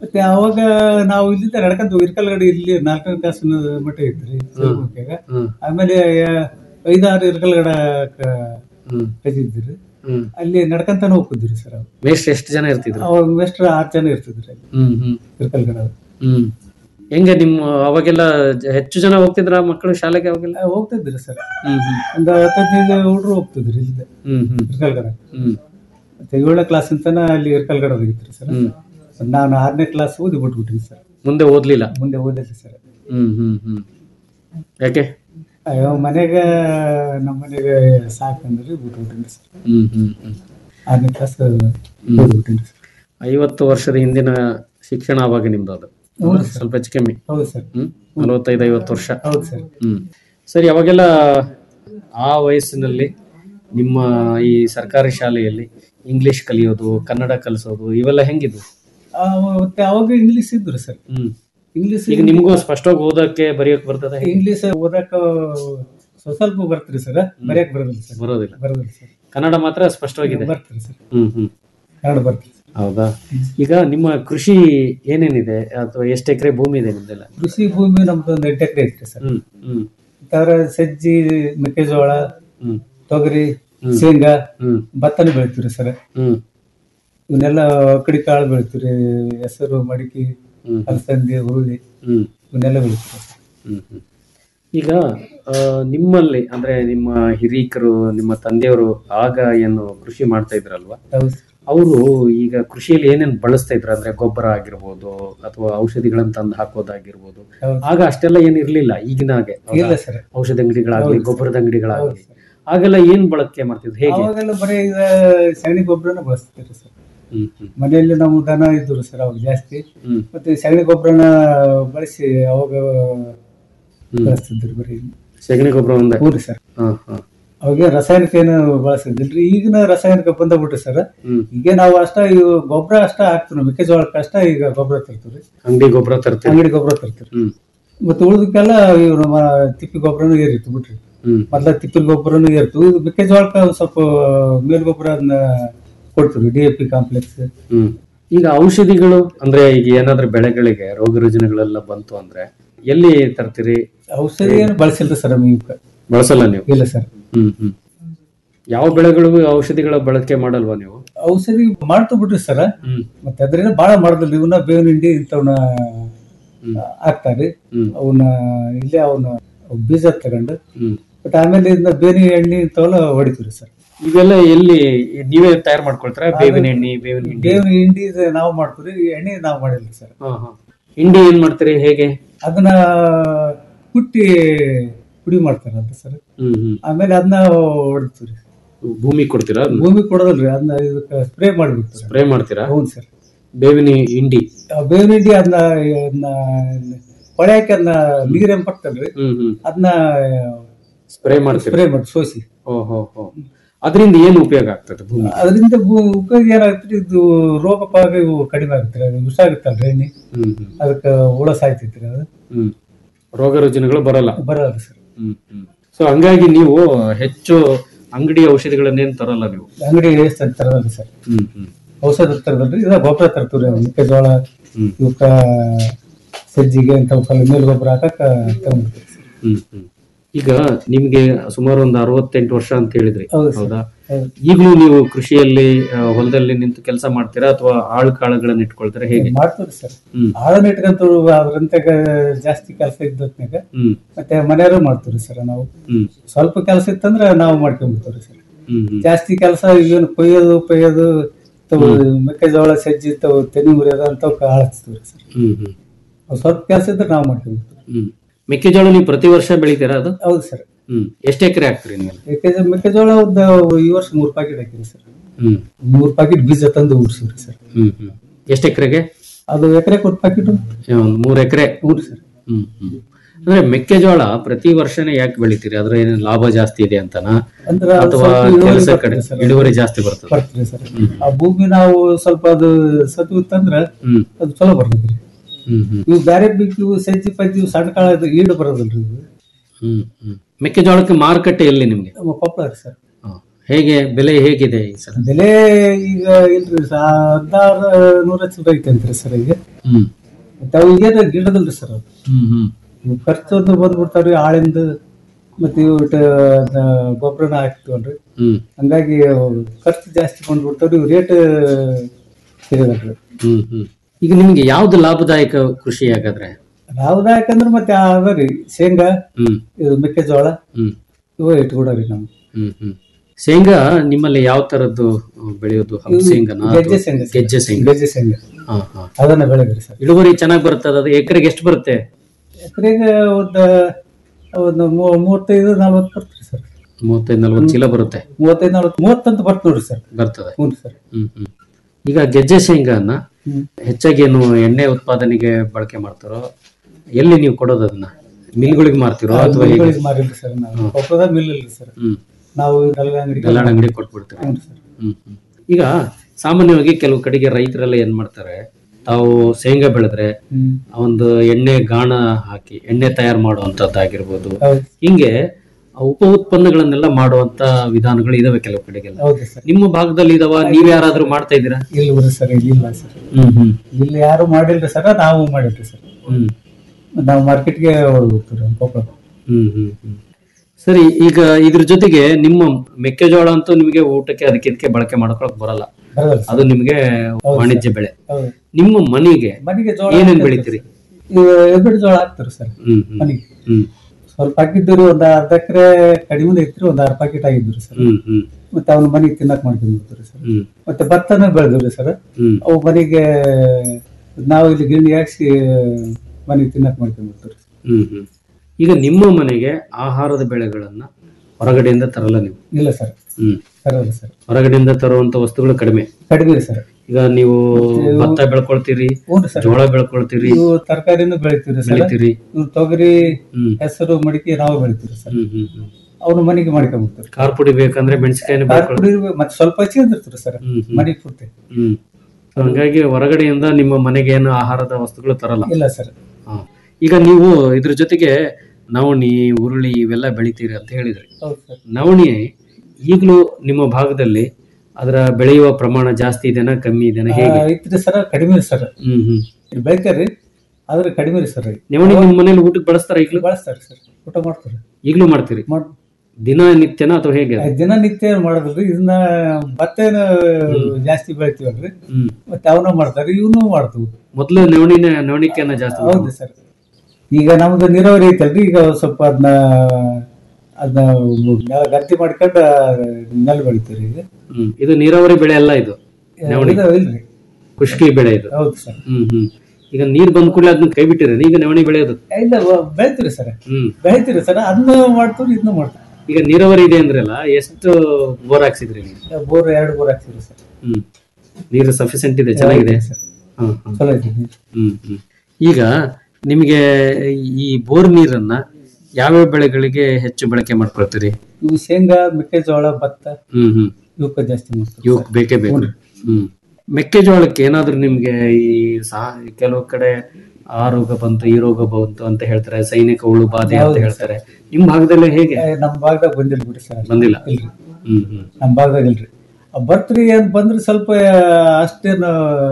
ಮತ್ತೆ ಅವಾಗ ನಾವು ಇಲ್ಲಿಂದ ನಡ್ಕೊಂತ ಹೋಗಿ ಇರ್ಕಲ್ಗಡೆ ಇಲ್ಲಿ ನಾಲ್ಕನೇ ಕ್ಲಾಸಿನ ಮಟ್ಟ ಇದ್ರಿ ಶಿವಮೊಗ್ಗದಾಗ. ಹ್ಮ್. ಆಮೇಲೆ ಯ- ಐದಾರು ಇರ್ಕಲ್ಗಡ ಹ್ಮ್. ಕಜಿದ್ರಿ ಹ್ಮ್ ಅಲ್ಲಿ ನಡ್ಕಂತಾನೆ ಹೋಗ್ತಿದ್ರಿ ಸರ್ ಅವಾಗ ಮೇಷ್ಟ್ರು ಎಷ್ಟು ಜನ ಇರ್ತಿದ್ರು ಅವಾಗ ಮೆಸ್ಟ್ರ ಆರು ಜನ ಇರ್ತಿದ್ರಿ ಅಲ್ಲಿ ಹ್ಮ್ ಹ್ಮ್ ಇರ್ಕಲ್ಗಡ ಹ್ಮ್ ಹೆಂಗೆ ನಿಮ್ಮ ಅವಾಗೆಲ್ಲ ಜ- ಹೆಚ್ಚು ಜನ ಹೋಗ್ತಿದ್ರ ಮಕ್ಕಳು ಶಾಲೆಗೆ ಅವಾಗೆಲ್ಲ ಹೋಗ್ತಿದ್ರಿ ಸರ್ ಹ್ಮ್ ಹ್ಮ್ ಒಂದು ಹತ್ತೈದು ಹುಡುಗರು ಹೋಗ್ತಿದ್ರಿ ಇಲ್ಲಿಂದ ಹ್ಮ್ ಹ್ಮ್ ಇರ್ಕಲ್ಗಡ ಹ್ಮ್ ಮತ್ತೆ ಏಳನೇ ಕ್ಲಾಸ್ ಅಂತನ ಅಲ್ಲಿ ಇರ್ಕಲ್ಗಡ ಹೋಗಿದ್ರಿ ಸರ್ ಹ್ಮ್. ನಾನು ಆರನೇ ಕ್ಲಾಸ್ ಓದಿ ಬಿಟ್ಬಿಟ್ಟಿನಿ ಸರ್ ಮುಂದೆ ಓದ್ಲಿಲ್ಲ ಮುಂದೆ ಓದಿಲ್ಲ ಸರ್ ಹ್ಮ್ ಹ್ಮ್ ಹ್ಮ್ ಯಾಕೆ ಅಯ್ಯೋ ಮನೆಗ ನಮ್ಮ ಮನೆಗೆ ಸಾಕಂದ್ರೆ ಬಿಟ್ಬಿಟ್ಟಿನಿ ಸರ್ ಹ್ಮ್ ಹ್ಮ್ ಹ್ಮ್ ಆರನೇ ಕ್ಲಾಸ್ ಓದ್ಬಿಟ್ಟಿನಿ ಸರ್ ಐವತ್ತು ವರ್ಷದ ಹಿಂದಿನ ಶಿಕ್ಷಣ ಅವಾಗ ನಿಮ್ದು ಅದು ಹೌದು ಸರ್. ಸ್ವಲ್ಪ ಹೆಚ್ಚು ಕಮ್ಮಿ ಹೌದು ಸರ್ ಹ್ಮ್ ನಲವತ್ತೈದು ಐವತ್ತು ವರ್ಷ ಹೌದು ಸರ್ ಹ್ಮ್ ಸರಿ ಅವಾಗೆಲ್ಲ ಆ ವಯಸ್ಸಿನಲ್ಲಿ ನಿಮ್ಮ ಈ ಸರ್ಕಾರಿ ಶಾಲೆಯಲ್ಲಿ ಇಂಗ್ಲಿಷ್ ಕಲಿಯೋದು ಕನ್ನಡ ಕಲಿಸೋದು ಇವೆಲ್ಲ ಹೆಂಗಿದ್ವು ಆ, ಮತ್ತೆ ಅವಾಗ ಇಂಗ್ಲಿಷ್ ಇದ್ರು ಸರ್ ಹ್ಮ್ ಇಂಗ್ಲಿಷ್ ಈಗ ನಿಮಗೂ ಸ್ಪಷ್ಟವಾಗಿ ಓದಕ್ಕೆ ಬರೆಯೋಕೆ ಬರ್ತದೆ ಇಂಗ್ಲಿಷ್ ಓದಕ್ಕ ಸ್ವಲ್ಪ ಸ್ವಲ್ಪ ಬರ್ತೀರಿ ಸರ್ ಬರೆಯಕ್ ಬರೋದಿಲ್ಲ ಸರ್ ಬರೋದಿಲ್ಲ ಬರೋದಿಲ್ಲ ಸರ್ ಕನ್ನಡ ಮಾತ್ರ ಸ್ಪಷ್ಟವಾಗಿದೆ ಬರ್ತೀರಿ ಸರ್ ಹ್ಮ್ ಹ್ಮ್ ಕನ್ನಡ ಬರ್ತೀರಿ ಹೌದಾ ಈಗ ನಿಮ್ಮ ಕೃಷಿ ಏನೇನಿದೆ ಅಥವಾ ಎಷ್ಟು ಎಕರೆ ಭೂಮಿ ಇದೆ ನಿಮ್ದೆಲ್ಲ ಕೃಷಿ ಭೂಮಿ ನಮ್ದು ಒಂದು ಎಂಟು ಎಕರೆ ಐತ್ರಿ ಸರ್ ಹ್ಮ್ ಹ್ಮ್ ಅದರ ಸಜ್ಜಿ ಮೆಕ್ಕೆಜೋಳ ಹ್ಮ್ ತೊಗರಿ ಹ್ಮ್. ಶೇಂಗಾ ಹ್ಮ್ ಭತ್ತನ ಬೆಳಿತೀರಿ ಸರ್ ಹ್ಮ್ ಇವನ್ನೆಲ್ಲ ಅಕ್ಕಡಿ ಕಾಳು ಬೆಳಿತೀರಿ ಹೆಸರು ಮಡಿಕೆ ಹ್ಮ್. ಅಲಸಂದಿ ಹುರುಳಿ ಹ್ಮ್ ಇವನ್ನೆಲ್ಲ ಬೆಳಿತೀರಿ ಹ್ಮ್ ಹ್ಮ್. ಈಗ ಆ, ನಿಮ್ಮಲ್ಲಿ ಅಂದ್ರೆ ನಿಮ್ಮ ಹಿರೀಕರು ನಿಮ್ಮ ತಂದೆಯವರು ಆಗ ಏನು ಕೃಷಿ ಮಾಡ್ತಾ ಇದ್ರಲ್ವಾ ಹೌದು ಅವರು ಈಗ ಕೃಷಿಯಲ್ಲಿ ಏನೇನ್ ಬಳಸ್ತಾ ಇದ್ರು ಅಂದ್ರೆ ಗೊಬ್ಬರ ಆಗಿರ್ಬೋದು ಅಥವಾ ಔಷಧಿಗಳನ್ನ ತಂದು ಹಾಕೋದಾಗಿರ್ಬೋದು ಹೌದು. ಆಗ ಅಷ್ಟೆಲ್ಲ ಏನ್ ಇರ್ಲಿಲ್ಲ ಈಗಿನ ಹಾಗೆ ಹೌದಾ? ಇಲ್ಲ ಸರ್. ಔಷಧಿ ಅಂಗಡಿಗಳಾಗ್ಲಿ ಹೌದು ಸರ್. ಗೊಬ್ಬರದ ಅಂಗಡಿಗಳಾಗ್ಲಿ ಹೌದು ಆಗೆಲ್ಲ ಏನ್ ಬಳಕೆ ಮಾಡ್ತಿದ್ರು ಹೇಗೆ ಅವಾಗೆಲ್ಲ ಬರೀ ಈಗ ಸಗಣಿ ಗೊಬ್ಬರನ ಬಳಸ್ತಿದ್ರು ಸರ್ ಹ್ಮ್ ಹ್ಮ್ ಮನೆಯಲ್ಲಿ ನಾವು ದನ ಇದ್ರು ಸರ್ ಅವಾಗ ಜಾಸ್ತಿ ಹ್ಮ್. ಮತ್ತೆ ಸಗಣಿ ಗೊಬ್ಬರನ ಬಳಸಿ ಅವಾಗ ಬಳಸ್ತಿದ್ರು ಬರೀ ಸಗಣಿ ಗೊಬ್ಬರ ಒಂದೇ ಹ್ಞೂ ಸರ್ ಹಾ ಹಾ ಅವಾಗ ರಾಸಾಯನಿಕ ಏನು ಬಳಸ್ತಿದ್ದಿಲ್ರಿ ಈಗಿನ ರಾಸಾಯನಿಕ ಬಂದ್ಬಿಟ್ರಿ ಸರ್ ಹ್ಮ್ ಈಗ ನಾವು ಅಷ್ಟ ಇವು ಗೊಬ್ಬರ ಅಷ್ಟ ಹಾಕ್ತೀವಿ ಮೆಕ್ಕೆಜೋಳಕ್ಕೆ ಅಷ್ಟ ಈಗ ಗೊಬ್ಬರ ತರ್ತೀವಿ ಅಂಗಡಿ ಗೊಬ್ಬರ ತರ್ತೀವಿ ಅಂಗಡಿ ಗೊಬ್ಬರ ತರ್ತೀವಿ ಹ್ಮ್ ಮತ್ತೆ ಉಳಿದಕ್ಕೆಲ್ಲ ಇವು ನಮ್ಮ ತಿಪ್ಪಿ ಗೊಬ್ಬರನು ಏರಿತ್ತು ಬಿಟ್ರಿ ಹ್ಮ್ ಮೊದ್ಲ ತಿಪ್ಪಿನ ಗೊಬ್ಬರನು ಏರ್ತು ಇದು ಮೆಕ್ಕೆಜೋಳಕ್ಕೆ ಒಂದ್ ಸ್ವಲ್ಪ ಮೇಲ್ ಗೊಬ್ಬರ ಅದನ್ನ ಕೊಡ್ತೀವಿ ಡಿ ಎ ಪಿ ಕಾಂಪ್ಲೆಕ್ಸ್ ಹ್ಮ್ ಈಗ ಔಷಧಿಗಳು ಅಂದ್ರೆ ಈಗ ಏನಾದ್ರೂ ಬೆಳೆಗಳಿಗೆ ರೋಗ ರುಜಿನಗಳೆಲ್ಲ ಬಂತು ಅಂದ್ರೆ ಎಲ್ಲಿ ತರ್ತೀರಿ ಔಷಧಿ ಏನು ಬಳಸಿಲ್ಲ ಸರ್ ನಮಗೆ ಬಳಸಲ್ಲ ನೀವು ಇಲ್ಲ ಸರ್ ಹ್ಮ್ ಹ್ಮ್ ಯಾವ ಬೆಳೆಗಳಿಗೂ ಔಷಧಿಗಳ ಬಳಕೆ ಮಾಡಲ್ವಾ ನೀವು ಔಷಧಿ ಮಾಡ್ತು ಬಿಟ್ರಿ ಸರ್ ಹ್ಮ್ ಮತ್ತೆ ಅದರಿಂದ ಬಾಳ ಮಾಡುದಿಲ್ಲ ಇವನ್ನ ಬೇವಿನ ಹಿಂಡಿ ಇಂಥವನ್ನ ಹಾಕ್ತಾರೆ ಹ್ಮ್. ಅವನ್ನ ಇಲ್ಲೇ ಅವನ್ನ ಬೀಜ ತಗೊಂಡು ಹ್ಮ್ ಮತ್ತೆ ಆಮೇಲೆ ಇದನ್ನ ಬೇವಿನ ಎಣ್ಣೆ ಇಂಥವೆಲ್ಲ ಹೊಡಿತೀವಿ ಸರ್ ಇವೆಲ್ಲ ಎಲ್ಲಿ ನೀವೇ ತಯಾರು ಮಾಡ್ಕೊಳ್ತಾರ ಬೇವಿನ ಎಣ್ಣೆ ಬೇವಿನ ಹಿಂಡಿ ಬೇವಿನ ಹಿಂಡಿ ಇದು ನಾವು ಮಾಡ್ತೀವಿ ಈ ಎಣ್ಣೆ ನಾವು ಮಾಡಿಲ್ಲ ಸರ್ ಹಾ ಹಾ ಹಿಂಡಿ ಏನ್ ಮಾಡ್ತೀರಿ ಹೇಗೆ ಅದನ್ನ ಕುಟ್ಟಿ ಪುಡಿ ಮಾಡ್ತಾರ ಅಂತ ಸರ್ ಹ್ಮ್ ಹ್ಮ್ ಆಮೇಲೆ ಅದನ್ನ ಹೊಡಿತೀವಿ ಭೂಮಿ ಕೊಡ್ತೀರಾ ಭೂಮಿ ಕೊಡೋದಲ್ರಿ ಅದನ್ನ ಇದಕ್ಕೆ ಸ್ಪ್ರೇ ಮಾಡಿಬಿಡ್ತಾರೆ ಸ್ಪ್ರೇ ಮಾಡ್ತೀರಾ ಹೌದು ಸರ್ ಬೇವಿನ ಹಿಂಡಿ ಬೇವಿನ ಹಿಂಡಿ ಅದನ್ನ ಅದನ್ನ ಹೊಳೆ ಹಾಕಿ ಅದನ್ನ ನೀರ್ ಬರ್ತಲ್ರಿ ಹ್ಮ್ ಹ್ಮ್ ಅದನ್ನ ಸ್ಪ್ರೇ ಮಾಡ್ತೀರಾ ಸ್ಪ್ರೇ ಮಾಡಿ ಸೋಸಿ ಓಹೋ ಹೋ ಅದರಿಂದ ಏನು ಉಪಯೋಗ ಆಗ್ತದೆ ಭೂಮಿ ಅದರಿಂದ ಉಪಯೋಗ ಏನಾಗ್ತದೆ ಇದು ರೋಗ ಪಾಗ ಇವು ಕಡಿಮೆ ಆಗುತ್ತೆ ಅದು ವಿಷ ಆಗುತ್ತಲ್ರಿ ಎಣ್ಣೆ ಹ್ಮ್ ಹ್ಮ್ ಅದಕ್ಕೆ ಹುಳ ಸಾಯ್ತೈತ್ರಿ ಅದು ಹ್ಮ್ ರೋಗ ರುಜಿನಗಳು ಬರಲ್ಲ ಬರಲ್ಲ ಸರ್ ಹ್ಮ್ ಹ್ಮ್ ಸೊ ಹಂಗಾಗಿ ನೀವು ಹೆಚ್ಚು ಅಂಗಡಿ ಔಷಧಿಗಳನ್ನೇನ್ ತರಲ್ಲ ನೀವು ಅಂಗಡಿ ಎಷ್ಟು ತರದಲ್ರಿ ಸರ್ ಹ್ಮ್ ಹ್ಮ್ ಔಷಧ ತರದಲ್ರಿ ಇದ ಗೊಬ್ಬರ ತರ್ತೀವ್ರಿ ಮೆಕ್ಕೆಜೋಳ ಹ್ಮ್. ಇವಕ್ಕ ಸಜ್ಜಿಗೆ ಅಂತ ಸ್ವಲ್ಪ ಮೇಲ್ ಗೊಬ್ಬರ ಹಾಕಕ್ಕ ತಗೊಂಡ್ಬಿಡ್ತೀವಿ ಸರ್ ಹ್ಮ್ ಹ್ಮ್ ಈಗ ನಿಮ್ಗೆ ಸುಮಾರು ಒಂದು ಅರವತ್ತೆಂಟು ವರ್ಷ ಅಂತ ಹೇಳಿದ್ರಿ ಹೌದು ಸರ್. ಹೌದಾ ಹೌದು. ಈಗಲೂ ನೀವು ಕೃಷಿಯಲ್ಲಿ ಆ, ಹೊಲದಲ್ಲಿ ನಿಂತು ಕೆಲಸ ಮಾಡ್ತೀರಾ ಅಥವಾ ಆಳು ಕಾಳುಗಳನ್ನ ಇಟ್ಕೊಳ್ತೀರಾ ಹೇಗೆ ಮಾಡ್ತೀವ್ರಿ ಸರ್ ಹ್ಮ್ ಆಳನ್ನ ಇಟ್ಕೊಂತ ಅದ್ರಂತಾಗ ಜಾಸ್ತಿ ಕೆಲಸ ಇದ್ದತ್ನಾಗ ಹ್ಮ್ ಮತ್ತೆ ಮನೆಯವರು ಮಾಡ್ತೀವ್ರಿ ಸರ್ ನಾವು ಹ್ಮ್ ಸ್ವಲ್ಪ ಕೆಲಸ ಇತ್ತಂದ್ರ ನಾವು ಮಾಡ್ಕೊಂಡ್ಬಿಡ್ತೀವ್ರಿ ಸರ್ ಹ್ಮ್ ಹ್ಮ್ ಜಾಸ್ತಿ ಕೆಲಸ ಏನು ಕೊಯ್ಯೋದು ಪೊಯ್ಯೋದು ತಾವು ಮೆಕ್ಕೆಜೋಳ ಸಜ್ಜಿ ತಾವು ತೆನಿ ಉರಿಯೋದು ಅಂತ ಆಳಿಸ್ತೀವ್ರಿ ಸರ್ ಹ್ಮ್ ಹ್ಮ್ ಅವ್ ಸ್ವಲ್ಪ ಕೆಲಸ ಇದ್ರೆ ನಾವು ಮಾಡ್ಕೊಂಡ್ಬಿಡ್ತೀವಿ ಹ್ಮ್ ಮೆಕ್ಕೆಜೋಳ ನೀವು ಪ್ರತಿ ವರ್ಷ ಬೆಳಿತೀರಾ ಅದು ಹೌದು ಸರ್ ಹ್ಮ್ ಎಷ್ಟು ಎಕರೆ ಹಾಕ್ತೀರಿ ನೀವು ಮೆಕ್ಕೆಜೋಳ ಮೆಕ್ಕೆಜೋಳ ಒಂದು ಈ ವರ್ಷ ಮೂರ್ ಪ್ಯಾಕೆಟ್ ಹಾಕಿರಿ ಸರ್ ಹ್ಮ್ ಮೂರ್ ಪ್ಯಾಕೆಟ್ ಬೀಜ ತಂದು ಉಡ್ಸಿವ್ರಿ ಸರ್ ಹ್ಮ್ ಹ್ಮ್ ಎಷ್ಟು ಎಕರೆಗೆ ಅದು ಎಕರೆ ಕೊಟ್ಟು ಪ್ಯಾಕೆಟ್ ಒಂದು ಮೂರ್ ಎಕರೆ ಮೂರು ಸರ್ ಹ್ಮ್ ಹ್ಮ್ ಅಂದ್ರೆ ಮೆಕ್ಕೆಜೋಳ ಪ್ರತಿ ವರ್ಷನೇ ಯಾಕೆ ಬೆಳಿತೀರಿ ಅದ್ರ ಏನೇನು ಲಾಭ ಜಾಸ್ತಿ ಇದೆ ಅಂತನಾ ಅಂದ್ರೆ ಅದು ಅಥವಾ ಸ್ವಲ್ಪ ಇಳುವರಿ ಕೆಲಸ ಬರ್ತದೆ ಕಡೆ ಸರ್. ಇಳುವರಿ ಜಾಸ್ತಿ ಬರ್ತದೆ ಬರ್ತೀರಿ ಸರ್ ಆ ಭೂಮಿ ನಾವು ಸ್ವಲ್ಪ ಅದು ಸತು ಇತ್ತಂದ್ರ ಹ್ಮ್ ಅದು ಚಲೋ ಬರ್ತದ್ರಿ ಹ್ಮ್ ಹ್ಮ್ ಇವು ಬ್ಯಾರೆ ಬಿಕ್ ಇವು ಸಜ್ಜಿ ಪಜ್ಜಿ ಇವು ಸಣ್ಣ ಕಾಳ ಇದು ಈಡು ಬರೋದಿಲ್ರಿ ಇವು ಹ್ಮ್ ಹ್ಮ್ ಮೆಕ್ಕೆಜೋಳಕ್ಕೆ ಮಾರುಕಟ್ಟೆ ಎಲ್ಲಿ ನಿಮ್ಗೆ ನಮ್ಮ ಕೊಪ್ಪಳ ರೀ ಸರ್ ಹೇಗೆ ಬೆಲೆ ಹೇಗಿದೆ ಈ ಸಲ ಬೆಲೆ ಈಗ ಇಲ್ರಿ ಸರ್ ಹದಿನಾರು ನೂರ ಚಿಲ್ಲರೆ ಐತೆ ಅಂತ್ರಿ ಸರ್ ಈಗ ಹ್ಮ್ ಮತ್ತೆ ಅವು ಈಗೇನ ಗಿಡದಲ್ರಿ ಸರ್ ಅದು ಹ್ಮ್ ಹ್ಮ್ ಇವು ಖರ್ಚು ಒಂದು ಬಂದ್ಬಿಡ್ತಾವ್ರಿ ಆಳಿಂದ ಮತ್ತೆ ಇವು ಗೊಬ್ಬರನ ಹಾಕ್ತಿವಲ್ರಿ ಹ್ಮ್ ಹಂಗಾಗಿ ಅವು ಖರ್ಚು ಜಾಸ್ತಿ ಬಂದ್ಬಿಡ್ತಾವ್ರಿ ಇವು ರೇಟ್ ಸಿಗಲ್ರಿ ಹ್ಮ್ ಹ್ಮ್ ಈಗ ನಿಮ್ಗೆ ಯಾವ್ದು ಲಾಭದಾಯಕ ಕೃಷಿ ಹಾಗಾದ್ರೆ ಲಾಭದಾಯಕ ಅಂದ್ರೆ ಮತ್ತೆ ಅದರಿ ಶೇಂಗಾ ಹ್ಮ್ ಇದು ಮೆಕ್ಕೆಜೋಳ ಹ್ಮ್ ಇವು ಇಟ್ಕೊಡೋರಿ ನಾವು ಹ್ಮ್ ಹ್ಮ್ ಶೇಂಗಾ ನಿಮ್ಮಲ್ಲಿ ಯಾವ ತರದ್ದು ಆ, ಬೆಳೆಯೋದು ಹಬ್ಬ ಇವು ಶೇಂಗಾನ ಗೆಜ್ಜೆ ಶೇಂಗಾ ಸರ್. ಗೆಜ್ಜೆ ಶೇಂಗಾ ಗೆಜ್ಜೆ ಶೇಂಗಾ ಹಾ ಹಾ ಅದನ್ನ ಬೆಳೆದ್ರಿ ಸರ್ ಇಳುವರಿ ಚೆನ್ನಾಗಿ ಬರ್ತದ ಅದು ಎಕರೆಗೆ ಎಷ್ಟು ಬರುತ್ತೆ ಎಕರೆಗೆ ಒಂದು ಒಂದು ಮೂ- ಮೂವತ್ತೈದು ನಲ್ವತ್ತು ಬರ್ತದೆ ಸರ್ ಮೂವತ್ತೈದು ನಲ್ವತ್ತು ಚೀಲ ಬರುತ್ತೆ ಮೂವತ್ತೈದು ನಲ್ವತ್ತು ಮೂವತ್ತಂತ ಬರ್ತ ನೋಡ್ರಿ ಸರ್ ಬರ್ತದೆ ಹ್ಞೂ ಸರ್ ಹ್ಮ್ ಹ್ಮ್ ಈಗ ಗೆಜ್ಜೆ ಶೇಂಗಾನ ಹ್ಮ್. ಹೆಚ್ಚಾಗಿ ಏನು ಎಣ್ಣೆ ಉತ್ಪಾದನೆಗೆ ಬಳಕೆ ಮಾಡ್ತಾರೋ ಎಲ್ಲಿ ನೀವು ಕೊಡೋದು ಅದನ್ನ ಮಿಲ್ಗಳಿಗೆ ಮಾರ್ತಿರೋ ಅಥವಾ ಹೇಗೆ ಮಿಲ್ಗಳಿಗೆ ಮಾರಿಲ್ರಿ ಸರ್ ನಾವು ಕೊಪ್ಪಳದಾಗ ಮಿಲ್ ಇಲ್ರಿ ಸರ್ ಹ್ಮ್ ನಾವು ಗಲಗ ಅಂಗಡಿ ಗಲ್ಲಾಳ ಅಂಗಡಿ ಕೊಟ್ಬಿಡ್ತೀರಿ ಹ್ಞೂ ಸರ್ ಹ್ಮ್ ಹ್ಮ್. ಈಗ ಸಾಮಾನ್ಯವಾಗಿ ಕೆಲವು ಕಡೆಗೆ ರೈತರೆಲ್ಲ ಏನ್ ಮಾಡ್ತಾರೆ ತಾವು ಶೇಂಗಾ ಬೆಳೆದ್ರೆ ಹ್ಮ್. ಒಂದು ಎಣ್ಣೆ ಗಾಣ ಹಾಕಿ ಎಣ್ಣೆ ತಯಾರು ಮಾಡುವಂತದ್ದಾಗಿರ್ಬೋದು ಹೌದು. ಹಿಂಗೆ ಉಪ ಉತ್ಪನ್ನಗಳನ್ನೆಲ್ಲ ಮಾಡುವಂತ ವಿಧಾನಗಳು ಇದಾವೆ ಕೆಲವು ಕಡೆಗೆಲ್ಲ ಹೌದು ಸರ್ ನಿಮ್ಮ ಭಾಗದಲ್ಲಿ ಇದಾವ ನೀವ್ ಯಾರಾದ್ರೂ ಮಾಡ್ತಾ ಇದ್ದೀರಾ ಇಲ್ರಿ ಸರ್ ಇಲ್ಲ ಸರ್ ಹ್ಮ್ ಹ್ಮ್ ಇಲ್ಲಿ ಯಾರು ಮಾಡಿಲ್ರಿ ಸರ್ ನಾವು ಮಾಡಿಲ್ರಿ ಸರ್ ಹ್ಮ್ ನಾವು ಮಾರ್ಕೆಟ್ಗೆ ಹೋಗ್ತೀವಿ ಕೊಪ್ಪಳ ಹ್ಮ್ ಹ್ಮ್ ಹ್ಮ್ ಸರಿ ಈಗ ಇದ್ರ ಜೊತೆಗೆ ನಿಮ್ಮ ಮೆಕ್ಕೆಜೋಳ ಅಂತೂ ನಿಮಗೆ ಊಟಕ್ಕೆ ಅದಕ್ಕೆ ಇದಕ್ಕೆ ಬಳಕೆ ಮಾಡ್ಕೊಳಕ್ ಬರಲ್ಲ ಬರಲ್ಲ ಸರ್. ಅದು ನಿಮ್ಗೆ ಹೌದು ವಾಣಿಜ್ಯ ಬೆಳೆ ಹೌದು ನಿಮ್ಮ ಮನೆಗೆ ಮನೆಗೆ ಜೋಳ ಏನೇನ್ ಹಾಕ್ತಾರೆ ಬೆಳಿತೀರಿ ಇವು ಎಬ್ಬೆಡ್ ಜೋಳ ಹಾಕ್ತಾರೆ ಸರ್ ಹ್ಮ್ ಹ್ಮ್ ಮನೆಗೆ ಹ್ಮ್ ಸ್ವಲ್ಪ ಹಾಕಿದ್ರು ಒಂದ್ ಅರ್ಧ ಎಕರೆ ಕಡಿಮೆ ಐತ್ರಿ ಒಂದ್ ಆರು ಪ್ಯಾಕೆಟ್ ಆಗಿದ್ರು ಸರ್ ಹ್ಮ್ ಹ್ಮ್ ಮತ್ತೆ ಅವ್ನ ಮನೆಗೆ ತಿನ್ನಕ್ ಮಾಡ್ಕೊಂಡ್ಬಿಡ್ತಾರೆ ಸರ್ ಹ್ಮ್ ಮತ್ತೆ ಭತ್ತನ ಬೆಳೆದ್ರಿ ಸರ್ ಹ್ಮ್ ಅವು ಮನೆಗೆ ನಾವು ಇಲ್ಲಿ ಗಿರಣಿ ಹಾಕ್ಸಿ ಮನೆಗೆ ತಿನ್ನಕ್ ಮಾಡ್ಕೊಂಡ್ಬಿಡ್ತಾರೆ ಹ್ಮ್ ಹ್ಮ್ ಈಗ ನಿಮ್ಮ ಮನೆಗೆ ಆಹಾರದ ಬೆಳೆಗಳನ್ನ ಹೊರಗಡೆಯಿಂದ ತರಲ್ಲ ನೀವು ಇಲ್ಲ ಸರ್ ಹ್ಮ್ ಸರಲ್ಲ ಸರ್ ಹೊರಗಡೆಯಿಂದ ತರುವಂತ ವಸ್ತುಗಳು ಕಡಿಮೆ ಕಡಿಮೆ ಸರ್ ಈಗ ನೀವು ಮತ್ತೆ ಇವು- ಭತ್ತ ಬೆಳ್ಕೊಳ್ತೀರಿ ಹ್ಞೂ ಸರ್ ಜೋಳ ಬೆಳ್ಕೊಳ್ತೀರಿ ಇವು ತರಕಾರಿನೂ ಬೆಳಿತೀವಿ ಸರ್ ಬೆಳಿತೀರಿ ಇವು ತೊಗರಿ ಹ್ಮ್ ಹೆಸರು ಮಡಿಕೆ ನಾವು ಬೆಳಿತೀವಿ ಸರ್ ಹ್ಮ್ ಹ್ಮ್ ಹ್ಮ್ ಅವ್ನು ಮನೆಗೆ ಮಾಡ್ಕೊಂಡ್ಬಿಡ್ತಾರೆ ಖಾರ ಪುಡಿ ಬೇಕಂದ್ರೆ ಮೆಣಸಿನಕಾಯಿನ ಖಾರ ಬೆಳ್ಕೊಳ್ ಪುಡಿ ಮತ್ತೆ ಸ್ವಲ್ಪ ಹಚ್ಕೊಂಡಿರ್ತಾರೆ ಸರ್ ಹ್ಮ್ ಹ್ಮ್. ಮನೆಗೆ ಪೂರ್ತಿ ಹ್ಮ್ ಹಂಗಾಗಿ ಹೊರಗಡೆಯಿಂದ ನಿಮ್ಮ ಮನೆಗೆ ಏನು ಆಹಾರದ ವಸ್ತುಗಳು ತರಲ್ಲ ಇಲ್ಲ ಸರ್ ಹಾ. ಈಗ ನೀವು ಇದ್ರ ಜೊತೆಗೆ ನವಣಿ ಉರುಳಿ ಇವೆಲ್ಲ ಬೆಳಿತೀರಿ ಅಂತ ಹೇಳಿದ್ರಿ ಹೌದು ಸರ್ ನವಣಿ ಈಗಲೂ ನಿಮ್ಮ ಭಾಗದಲ್ಲಿ ಅದರ ಬೆಳೆಯುವ ಪ್ರಮಾಣ ಜಾಸ್ತಿ ಇದೆನಾ ಕಮ್ಮಿ ಇದೆನಾ ಹೇಗೆ ಐತ್ರಿ ಸರ್ ಕಡಿಮೆ ರೀ ಸರ್ ಹ್ಮ್ ಹ್ಮ್ ಬೆಳಿತಾರ್ರಿ ಆದ್ರೆ ಕಡಿಮೆ ರೀ ಸರ್ ನವಣಿ ನಿಮ್ಮ ಮನೇಲಿ ಊಟಕ್ಕೆ ಬಳಸ್ತಾರ ಈಗಲೂ ಬಳಸ್ತಾರೆ ಸರ್ ಊಟ ಮಾಡ್ತಾರೆ ಈಗಲೂ ಮಾಡ್ತೀರಿ ಮಾಡ್- ದಿನ ನಿತ್ಯನಾ ಅಥವಾ ಹೇಗೆ ಅದು? ದಿನನಿತ್ಯ ಮಾಡೋದ್ರಿ ಇದನ್ನ ಭತ್ತನ ಜಾಸ್ತಿ ಬೆಳಿತೀವಲ್ರಿ ಹ್ಮ್ ಮತ್ತೆ ಅವನ ಮಾಡ್ತಾರೆ ಇವನು ಮಾಡ್ತೀವಿ ಮೊದಲು ನವಣಿನ ನವಣಿಕೆಯನ್ನ ಜಾಸ್ತಿ ಊಟ ಹೌದು ಸರ್ ಈಗ ನಮ್ದು ನೀರಾವರಿ ಐತಲ್ರಿ ಈಗ ಸ್ವಲ್ಪ ಅದನ್ನ ಅದನ್ನ ಗಟ್ಟಿ ಮಾಡ್ಕೊಂಡು ನೆಲ ಬೆಳಿತೀವಿ ಈಗ ಹ್ಮ್ ಇದು ನೀರಾವರಿ ಬೆಳೆ ಅಲ್ಲ ಇದು ನವಣಿ ಇದು ಇಲ್ರಿ ಖುಷ್ಕಿ ಬೆಳೆ ಇದು ಹೌದು ಸರ್ ಹ್ಮ್ ಹ್ಮ್ ಈಗ ನೀರ್ ಬಂದ ಕೂಡಲೇ ಅದನ್ನ ಕೈ ಬಿಟ್ಟಿರಿ ಈಗ ನವಣಿ ಬೆಳೆಯೋದು ಇಲ್ಲ ಬೆಳಿತೀರಿ ಸರ್ ಹ್ಮ್ ಬೆಳಿತೀರಿ ಸರ್ ಅದನ್ನ ಮಾಡ್ತೀವಿ ಇದನ್ನ ಮಾಡ್ತೀವಿ ಈಗ ನೀರಾವರಿ ಇದೆ ಅಂದ್ರಲ್ಲ ಎಷ್ಟು ಬೋರ್ ಹಾಕ್ಸಿದ್ರಿ ನೀವು ಬೋರ್ ಎರಡು ಬೋರ್ ಹಾಕ್ತೀವಿ ಸರ್ ಹ್ಮ್ ನೀರು ಸಫಿಸೆಂಟ್ ಇದೆ ಚೆನ್ನಾಗಿದೆ ಸರ್ ಹ್ಮ್ ಹ್ಮ್. ಚಲೋ ಐತಿ ಹ್ಮ್ ಹ್ಮ್ ಈಗ ನಿಮಗೆ ಈ ಬೋರ್ ನೀರನ್ನ ಯಾವ್ಯಾವ ಬೆಳೆಗಳಿಗೆ ಹೆಚ್ಚು ಬಳಕೆ ಮಾಡ್ಕೊಳ್ತೀರಿ ಇವು ಶೇಂಗಾ ಮೆಕ್ಕೆಜೋಳ ಭತ್ತ ಹ್ಮ್ ಹ್ಮ್ ಇವಕ್ಕ ಜಾಸ್ತಿ ಮಾಡ್ತೀವಿ ಇವಕ್ ಬೇಕೇ ಬೇಕು ಹ್ಮ್ ಮೆಕ್ಕೆಜೋಳಕ್ಕೆ ಏನಾದ್ರೂ ನಿಮ್ಗೆ ಈ ಸಾ ಕೆಲವು ಕಡೆ ಆ ರೋಗ ಬಂತು ಈ ರೋಗ ಬಂತು ಅಂತ ಹೇಳ್ತಾರೆ ಸೈನಿಕ ಹುಳು ಬಾಧೆ ಅಂತ ಹೌದು ಹೇಳ್ತಾರೆ ನಿಮ್ ಭಾಗದಲ್ಲಿ ಹೇಗೆ ಏ, ನಮ್ ಭಾಗದಾಗ ಬಂದಿಲ್ಲ ಬಿಡಿ ಸರ್ ಬಂದಿಲ್ಲ ಇಲ್ರಿ ಹ್ಮ್ ಹ್ಮ್ ನಮ್ ಭಾಗದಾಗ ಇಲ್ರಿ ಆ ಬರ್ತ್ರಿ ಏನ್ ಬಂದ್ರೆ ಸ್ವಲ್ಪ ಅಷ್ಟೇನು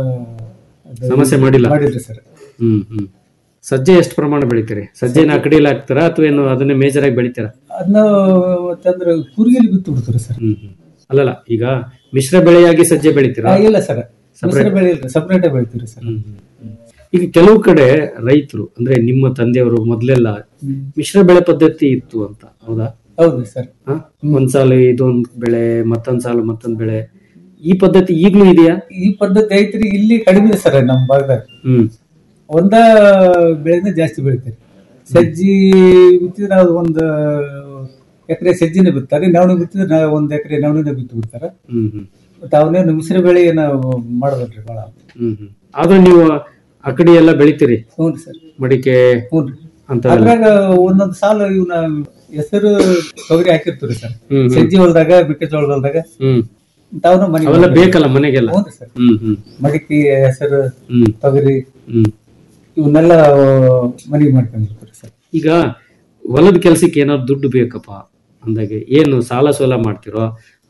ಅದು ಸಮಸ್ಯೆ ಮಾಡಿಲ್ಲ ಮಾಡಿಲ್ರಿ ಸರ್ ಹ್ಮ್ ಹ್ಮ್ ಸಜ್ಜೆ ಎಷ್ಟು ಪ್ರಮಾಣ ಬೆಳಿತೀರಿ ಸಜ್ಜೆನ ಅಕಡಿಯಲ್ಲಿ ಹಾಕ್ತಾರಾ ಅಥವಾ ಏನು ಅದನ್ನೇ ಮೇಜರ್ ಆಗಿ ಬೆಳಿತೀರಾ ಅದನ್ನ ತಂದ್ರೆ ಕುರಿಯಲ್ಲಿ ಬಿತ್ತು ಬಿಡ್ತಾರೆ ಸರ್ ಹ್ಮ್ ಹ್ಮ್ ಅಲ್ಲಲ್ಲ ಈಗ ಮಿಶ್ರ ಬೆಳೆಯಾಗಿ ಸಜ್ಜೆ ಬೆಳಿತೀರಾ ಇಲ್ಲ ಸರ್ Separate. ಮಿಶ್ರ ಬೆಳೆ ಇಲ್ರಿ ಸಪ್ರೇಟ್ ಬೆಳಿತೀವಿ ಸರ್ ಹ್ಮ್ ಹ್ಮ್ ಹ್ಮ್. ಈಗ ಕೆಲವು ಕಡೆ ರೈತರು ಅಂದ್ರೆ ನಿಮ್ಮ ತಂದೆಯವರು ಮೊದ್ಲೆಲ್ಲ ಮಿಶ್ರ ಬೆಳೆ ಪದ್ಧತಿ ಇತ್ತು ಅಂತ ಹೌದಾ ಹೌದು ಸರ್ ಹ? ಒಂದ್ ಸಾಲ ಇದೊಂದ್ ಬೆಳೆ ಮತ್ತೊಂದ್ ಸಾಲ ಮತ್ತೊಂದ್ ಬೆಳೆ ಈ ಪದ್ಧತಿ ಈಗ್ಲೂ ಇದೆಯಾ ಈ ಪದ್ಧತಿ ಐತ್ರಿ ಇಲ್ಲಿ ಕಡಿಮೆ ಸರ್ ನಮ್ ಭಾಗದಾಗ ಹ್ಮ್ ಒಂದ ಬೆಳೆನ ಜಾಸ್ತಿ ಬೆಳಿತಾರೆ ಸಜ್ಜಿ ಬಿತ್ತಿದ್ರೆ ಅದು ಒಂದು ಎಕರೆ ಸಜ್ಜಿನ ಬಿತ್ತಾರೆ ನವಣಿ ಬಿತ್ತಿದ್ರೆ ನಾ- ಒಂದ್ ಎಕರೆ ನವಣಿನ ಬಿತ್ತು ಬಿಡ್ತಾರೆ ಹ್ಮ್ ಹ್ಮ್ ಮತ್ತೆ ಅವನೇನು ಮಿಶ್ರ ಬೆಳೆ ಏನು ಮಾಡೋದಲ್ರಿ ಭಾಳ ಹ್ಮ್ ಹ್ಮ್ ಆದ್ರೂ ನೀವು ಅಕಡಿ ಎಲ್ಲ ಬೆಳಿತೀರಿ ಹ್ಞೂ ಸರ್ ಮಡಿಕೆ ಹ್ಞೂ ಅಂತ ಅದ್ರಾಗ ಒಂದೊಂದ್ ಸಾಲ ಇವನ ಹೆಸರು ತೊಗರಿ ಹಾಕಿರ್ತೀವಿ ಸರ್ ಹ್ಮ್, ಹ್ಮ್. ಸಜ್ಜಿ ಹೊಲ್ದಾಗ ಮೆಕ್ಕೆಜೋಳ ಹೊಲ್ದಾಗ ಹ್ಮ್ ತಾವನ್ನ ಮನೆ ಅವೆಲ್ಲ ಬೇಕಲ್ಲ ಮನೆಗೆಲ್ಲ ಹೌದು ಸರ್ ಹ್ಮ್ ಹ್ಮ್ ಮಡಿಕೆ ಹೆಸರು ಹ್ಮ್ ತೊಗರಿ ಹ್ಮ್ ಇವನ್ನೆಲ್ಲ ಮನೆಗೆ ಮಾಡ್ಕೊಂಡಿರ್ತಾರೆ ಸರ್ ಈಗ ಹೊಲದ ಕೆಲ್ಸಕ್ಕೆ ಏನಾದ್ರು ದುಡ್ಡು ಬೇಕಪ್ಪ ಅಂದಾಗೆ ಏನು ಸಾಲ ಸೋಲ ಮಾಡ್ತಿರೋ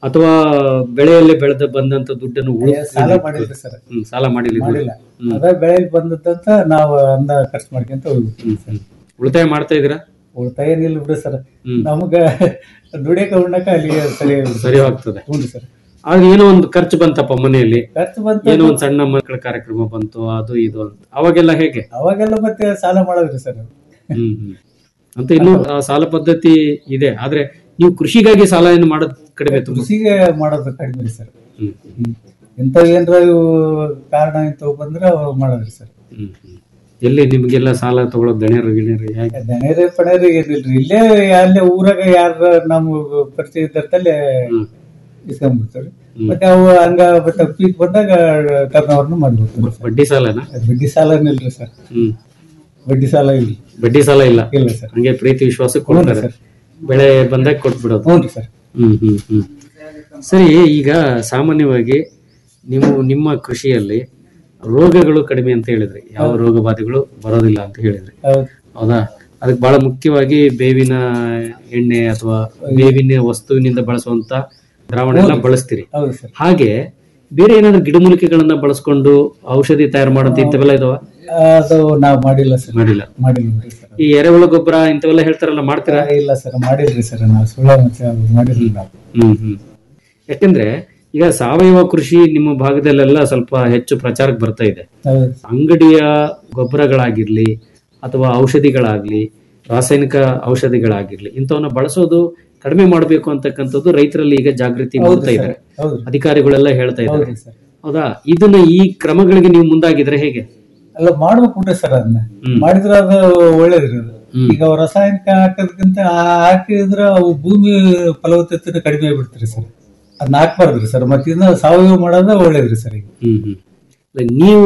ಅಥವಾ ಬೆಳೆಯಲ್ಲಿ ಬೆಳೆದ ಬಂದಂತ ದುಡ್ಡನ್ನು ಉಳಿಸಿ ಸಾಲ ಮಾಡಿಲ್ರಿ ಸರ್ ಹ್ಮ್, ಸಾಲ ಮಾಡಿಲ್ಲ ಮಾಡಿಲ್ಲ ಅದ ಬೆಳೆಯಲ್ಲಿ ಬಂದದ್ದಂತ ನಾವು ಅಂದ ಖರ್ಚು ಮಾಡ್ಕೊಂತ ಹೋಗ್ಬಿಡ್ತೀವಿ ಸರ್ ಉಳಿತಾಯ ಮಾಡ್ತಾ ಇದ್ದೀರಾ ಉಳಿತಾಯ ಏನಿಲ್ಲ ಬಿಡಿ ಸರ್ ನಮ್ಗ ದುಡಿಯಕ ಉಣ್ಣಕ ಅಲ್ಲಿ ಸರಿ ಸರಿ ಹೋಗ್ತದೆ ಹ್ಞೂ ಸರ್ ಆಗ ಏನೋ ಒಂದು ಖರ್ಚು ಬಂತಪ್ಪ ಮನೆಯಲ್ಲಿ ಖರ್ಚು ಬಂತು ಏನೋ ಒಂದು ಸಣ್ಣ ಮಕ್ಕಳ ಕಾರ್ಯಕ್ರಮ ಬಂತು ಅದು ಇದು ಅಂತ ಅವಾಗೆಲ್ಲ ಹೇಗೆ ಅವಾಗೆಲ್ಲ ಮತ್ತೆ ಸಾಲ ಮಾಡೋದ್ರಿ ಸರ್ ಹ್ಮ್ ಹ್ಮ್ ಅಂತ ಇನ್ನು ಆ ಸಾಲ ಪದ್ಧತಿ ಇದೆ ಆದ್ರೆ ನೀವು ಕೃಷಿಗಾಗಿ ಸಾಲ ಏನು ಮಾಡೋದು ಕಡಿಮೆ ತುಂಬ ಕೃಷಿಗೆ ಮಾಡೋದು ಕಡಿಮೆ ರೀ ಸರ್ ಹ್ಮ್ ಹ್ಮ್. ಇಂಥವು ಏನ್ರ ಇವು ಕಾರಣ ಇಂಥವು ಬಂದ್ರೆ ಅವು ಮಾಡೋದ್ರಿ ಸರ್ ಹ್ಮ್ ಹ್ಮ್. ಎಲ್ಲಿ ನಿಮ್ಗೆಲ್ಲ ಸಾಲ ತಗೊಳ್ಳೋದು ದಣಿಯರು ಗಿಣಿಯರು ಹೇಗೆ ದನೇರಿ ಪಣೇರಿ ಏನಿಲ್ರಿ ಇಲ್ಲೇ ಅಲ್ಲೇ ಊರಾಗ ಯಾರ ನಮ್ ಪರಿಚಯ ಇದ್ದರ್ತಲ್ಲೇ ಇಸ್ಕೊಂಡ್ಬಿಡ್ತಾವ್ರಿ ಮತ್ತೆ ಅವು ಹಂಗ ಮತ್ತೆ ಪೀಕ್ ಬಂದಾಗ ಟರ್ನ್ ಮಾಡ್ಬಿಡ್ತಾರೆ ಬಡ್ಡಿ ಸಾಲನಾ ಬಡ್ಡಿ ಸಾಲ ಏನಿಲ್ರಿ ಸರ್ ಹ್ಮ್ ಬಡ್ಡಿ ಸಾಲ ಇಲ್ಲ ಬಡ್ಡಿ ಸಾಲ ಇಲ್ಲ ಇಲ್ಲ ಸರ್ ಹಂಗೆ ಪ್ರೀತಿ ವಿಶ್ವಾಸ ಕೊಡ್ತಾರೆ ಬೆಳೆ ಬಂದಾಗ ಕೊಟ್ಬಿಡೋದು ಹ್ಞೂ ಸರ್ ಹ್ಮ್ ಹ್ಮ್ ಹ್ಮ್ ಸರಿ ಈಗ ಸಾಮಾನ್ಯವಾಗಿ ನೀವು ನಿಮ್ಮ ಕೃಷಿಯಲ್ಲಿ ರೋಗಗಳು ಕಡಿಮೆ ಅಂತ ಹೇಳಿದ್ರಿ ಯಾವ ರೋಗ ಬಾಧೆಗಳು ಬರೋದಿಲ್ಲ ಅಂತ ಹೇಳಿದ್ರಿ ಹೌದು ಹೌದಾ ಅದಕ್ಕೆ ಬಹಳ ಮುಖ್ಯವಾಗಿ ಬೇವಿನ ಎಣ್ಣೆ ಅಥವಾ ಬೇವಿನ ವಸ್ತುವಿನಿಂದ ಬಳಸುವಂತ ದ್ರಾವಣ ಎಲ್ಲ ಬಳಸ್ತೀರಿ ಹೌದು ಸರ್ ಹಾಗೆ ಬೇರೆ ಏನಾದ್ರು ಗಿಡಮೂಲಿಕೆಗಳನ್ನ ಬಳಸ್ಕೊಂಡು ಔಷಧಿ ತಯಾರು ಮಾಡೋದು ಇಂಥವೆಲ್ಲ ಇದಾವ ಅದು ನಾವು ಮಾಡಿಲ್ಲ ಸರ್ ಮಾಡಿಲ್ಲ ಮಾಡಿಲ್ಲ ಬಿಡ್ರಿ ಸರ್ ಈ ಎರೆಹುಳ ಗೊಬ್ಬರ ಇಂಥವೆಲ್ಲ ಹೇಳ್ತಾರಲ್ಲ ಮಾಡ್ತೀರಾ ಇಲ್ಲ ಸರ್ ಮಾಡಿಲ್ರಿ ಸರ್ ನಾವು ಸುಳ್ಳ ಮತ್ತೆ ಅದು ಮಾಡಿರ್ಲಿ ನಾವು ಹ್ಮ್ ಹ್ಮ್ ಯಾಕೆಂದ್ರೆ ಈಗ ಸಾವಯವ ಕೃಷಿ ನಿಮ್ಮ ಭಾಗದಲ್ಲೆಲ್ಲ ಸ್ವಲ್ಪ ಹೆಚ್ಚು ಪ್ರಚಾರಕ್ಕೆ ಬರ್ತಾ ಇದೆ ಹೌದು ಅಂಗಡಿಯ ಗೊಬ್ಬರಗಳಾಗಿರ್ಲಿ ಅಥವಾ ಔಷಧಿಗಳಾಗ್ಲಿ ರಾಸಾಯನಿಕ ಔಷಧಿಗಳಾಗಿರ್ಲಿ ಇಂಥವನ್ನ ಬಳಸೋದು ಕಡಿಮೆ ಮಾಡಬೇಕು ಅಂತಕ್ಕಂಥದ್ದು ರೈತರಲ್ಲಿ ಈಗ ಜಾಗೃತಿ ಹೌದು ಮೂಡ್ತಾ ಸರ್, ಇದ್ದಾರೆ ಹೌದು. ಅಧಿಕಾರಿಗಳೆಲ್ಲ ಹೇಳ್ತಾ ಇದ್ದಾರೆ ಹೌದು ಸರ್ ಹೌದಾ ಇದನ್ನ ಈ ಕ್ರಮಗಳಿಗೆ ನೀವು ಮುಂದಾಗಿದ್ರೆ ಹೇಗೆ ಅಲ್ಲ ಮಾಡ್ಬೇಕು ಬಿಡ್ರಿ ಸರ್ ಅದನ್ನ ಮಾಡಿದ್ರೆ ಅದು ಒಳ್ಳೇದ್ರಿ ಅದು ಈಗ ಅವು ರಾಸಾಯನಿಕ ಹಾಕೋದಕ್ಕಿಂತ ಆ- ಹಾಕಿದ್ರೆ ಅವು ಭೂಮಿ ಫಲವತ್ತತೆ ಕಡಿಮೆ ಆಗ್ಬಿಡ್ತೀರಿ ಸರ್ ಅದನ್ನ ಹಾಕ್ಬಾರ್ದ್ರಿ ಸರ್ ಮತ್ತೆ ಇದನ್ನ ಸಾವಯವ ಮಾಡೋದ ಒಳ್ಳೇದ್ರಿ ಸರ್ ಈಗ ಹ್ಮ್ ಹ್ಮ್ ಅಲ್ಲ, ನೀವು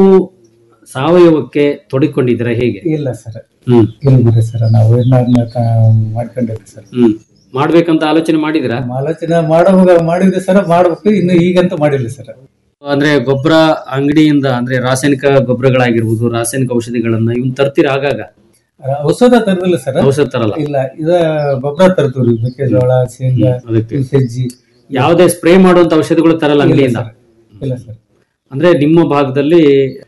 ಸಾವಯವಕ್ಕೆ ತೊಡಗಿಕೊಂಡಿದ್ದೀರಾ ಹೇಗೆ ಇಲ್ಲ ಸರ್ ಹ್ಮ್ ಇಲ್ಲ ಬಿಡ್ರಿ ಸರ್ ನಾವು ಏನಾದ್ನ ಮಾಡ್ಕೊಂಡಿದ್ರಿ ಸರ್ ಹ್ಮ್ ಮಾಡ್ಬೇಕಂತ ಆಲೋಚನೆ ಮಾಡಿದಿರಾ ಆಲೋಚನೆ ಮಾಡುವಾಗ ಮಾಡಿದ್ರಿ ಸರ್ ಮಾಡ್ಬೇಕು ಇನ್ನು ಈಗಂತ ಮಾಡಿಲ್ಲ ಸರ್ ಅಂದ್ರೆ ಗೊಬ್ಬರ ಅಂಗಡಿಯಿಂದ ಅಂದ್ರೆ ರಾಸಾಯನಿಕ ಗೊಬ್ಬರಗಳಾಗಿರ್ಬೋದು ರಾಸಾಯನಿಕ ಔಷಧಿಗಳನ್ನ ಇವನ್ ತರ್ತೀರ ಆಗಾಗ ಔಷಧ ತರದಿಲ್ಲ ಸರ್ ಔಷಧ ತರಲ್ಲ ಇಲ್ಲ ಇದ ಗೊಬ್ಬರ ತರ್ತೀವ್ರಿ ಮೆಕ್ಕೆಜೋಳ ಶೇಂಗಾ ಅದಕ್ಕೆ ಸಜ್ಜಿ ಯಾವುದೇ ಸ್ಪ್ರೇ ಮಾಡುವಂತ ಔಷಧಿಗಳು ತರಲ್ಲ ಅಂಗಡಿಯಿಂದ ಇಲ್ಲ ಸರ್ ಅಂದ್ರೆ ನಿಮ್ಮ ಭಾಗದಲ್ಲಿ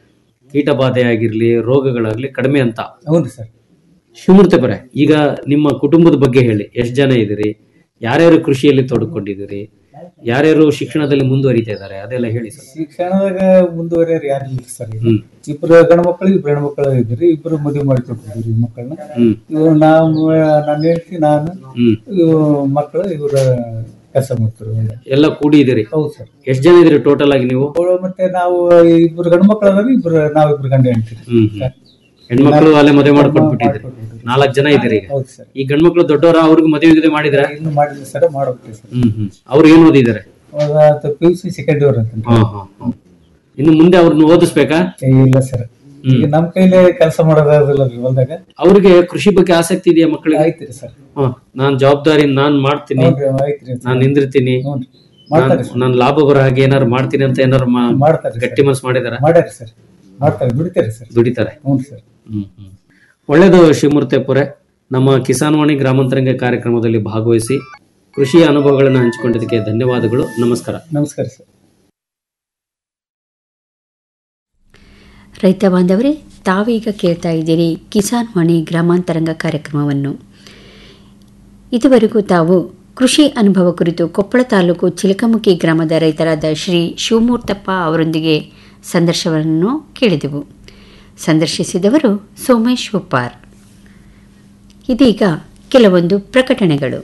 ಕೀಟ ಬಾಧೆ ಆಗಿರ್ಲಿ ರೋಗಗಳಾಗ್ಲಿ ಕಡಿಮೆ ಅಂತ ಹೌದು ಸರ್ ಶಿವಮೂರ್ತಿ ಬರೆ ಈಗ ನಿಮ್ಮ ಕುಟುಂಬದ ಬಗ್ಗೆ ಹೇಳಿ ಎಷ್ಟು ಜನ ಇದ್ದೀರಿ ಯಾರ್ಯಾರು ಕೃಷಿಯಲ್ಲಿ ತೊಡಕೊಂಡಿದ್ದೀರಿ ಯಾರ್ಯಾರು ಶಿಕ್ಷಣದಲ್ಲಿ ಮುಂದುವರಿತಾ ಇದ್ದಾರೆ ಅದೆಲ್ಲ ಹೇಳಿ ಸರ್ ಶಿಕ್ಷಣದಾಗ ಮುಂದುವರಿಯೋರು ಯಾರು ಇಲ್ಲ ಸರ್ ಈಗ. ಹ್ಮ್. ಇಬ್ರು ಗಂಡು ಮಕ್ಕಳು ಇಬ್ರು ಹೆಣ್ಮಕ್ಳು ಇದ್ರಿ ಇಬ್ರು ಮದುವೆ ಮಾಡಿ ಕೊಟ್ಟಿದ್ರಿ ಮಕ್ಕಳನ್ನ ಹ್ಮ್. ಇವ್ರು ನಾವು ನನ್ನ ಹೆಂಡತಿ ನಾನು ಹ್ಮ್ ಇವ್ರು ಮಕ್ಕಳು ಇವ್ರ ಕೆಲಸ ಮಾಡ್ತಾರೆ ಎಲ್ಲ ಕೂಡಿ ಇದ್ದೀರಿ ಹೌದು ಸರ್ ಎಷ್ಟು ಜನ ಇದ್ದೀರಿ ಟೋಟಲ್ ಆಗಿ ನೀವು ಅವ್ರು ಮತ್ತೆ ನಾವು ಇಬ್ರು ಗಂಡು ಮಕ್ಕಳು ಅದಾರ ಇಬ್ರು ನಾವು ಇಬ್ರು ಗಂಡ ಹೆಂಡ್ತೀರಿ ಹ್ಮ್ ಹ್ಮ್. ಹೆಣ್ಮಕ್ಳು ಅಲ್ಲೇ ಮದುವೆ ಮಾಡ್ಕೊಟ್ಬಿಟ್ಟಿದ್ರಿ ನಾಲ್ಕು ಜನ ಇದ್ದೀರಿ ಈಗ ಹೌದು ಸರ್ ಈ ಗಂಡ್ಮಕ್ಳು ದೊಡ್ಡವರ ಅವ್ರಿಗೆ ಮದುವೆ ಗಿದುವೆ ಮಾಡಿದ್ರ ಇನ್ನು ಮಾಡಿಲ್ಲ ಸರ್ ಮಾಡ್ಬೇಕು ಸರ್ ಹ್ಮ್ ಹ್ಮ್ ಅವ್ರು ಏನ್ ಓದಿದ್ದಾರೆ ಅವಾಗ P U C second year ಅಂತ ಹಾ ಹಾ ಹಾ. ಇನ್ನು ಮುಂದೆ ಅವ್ರನ್ನ ಓದಿಸ್ಬೇಕಾ ಇಲ್ಲ ಸರ್ ಈಗ ನಮ್ ಕೈಲೇ ಕೆಲಸ ಮಾಡೋದಾಗಲ್ಲ ಹೊಲ್ದಾಗ ಅವ್ರಿಗೆ ಕೃಷಿ ಬಗ್ಗೆ ಆಸಕ್ತಿ ಇದೆಯಾ ಮಕ್ಕಳಿಗೆ ಆಯ್ತ್ರಿ ಸರ್ ಹಾ ನಾನ್ ಜವಾಬ್ದಾರಿ ನಾನ್ ಮಾಡ್ತೀನಿ ಹೌದ್ರಿ, ಆಯ್ತ್ರಿ ಸರ್. ನಾನ್ ನಿಂದಿರ್ತೀನಿ ಮಾಡ್ತಾರೆ ನಾನ್- ನಾನ್ ಲಾಭ ಬರೋ ಹಾಗೆ ಏನಾರು ಮಾಡ್ತೀನಿ ಅಂತ ಏನಾರು ಮಾ- ಮಾಡ್ತಾರೆ ಸರ್. ಗಟ್ಟಿ ಮನಸ್ಸು ಮಾಡಿದಾರ ಮಾಡ್ಯಾರ ಸರ್ ಮಾಡ್ತಾರೆ ದುಡಿತಾರೆ ಸರ್ ದುಡಿತಾರೆ ಹ್ಞೂ ಸರ್ ಹ್ಮ್ ಹ್ಮ್. ಒಳ್ಳೇದು ಶಿವಮೂರ್ತಿಪುರೆ ನಮ್ಮ ಕಿಸಾನ್ ವಾಣಿ ಗ್ರಾಮಾಂತರಂಗ ಕಾರ್ಯಕ್ರಮದಲ್ಲಿ ಭಾಗವಹಿಸಿ ಕೃಷಿಯ ಅನುಭವಗಳನ್ನು ಹಂಚಿಕೊಂಡಿದ್ದಕ್ಕೆ ಧನ್ಯವಾದಗಳು ನಮಸ್ಕಾರ ನಮಸ್ಕಾರ ಸರ್ ರೈತ ಬಾಂಧವರೇ ತಾವೀಗ ಕೇಳ್ತಾ ಇದ್ದೀರಿ ಕಿಸಾನ್ ವಾಣಿ ಗ್ರಾಮಾಂತರಂಗ ಕಾರ್ಯಕ್ರಮವನ್ನು ಇದುವರೆಗೂ ತಾವು ಕೃಷಿ ಅನುಭವ ಕುರಿತು ಕೊಪ್ಪಳ ತಾಲೂಕು ಚಿಲಕಮುಖಿ ಗ್ರಾಮದ ರೈತರಾದ ಶ್ರೀ ಶಿವಮೂರ್ತಪ್ಪ ಅವರೊಂದಿಗೆ ಸಂದರ್ಶನವನ್ನು ಕೇಳಿದೆವು ಸಂದರ್ಶಿಸಿದವರು ಸೋಮೇಶ್ ಉಪ್ಪಾರ್ ಇದೀಗ ಕೆಲವೊಂದು ಪ್ರಕಟಣೆಗಳು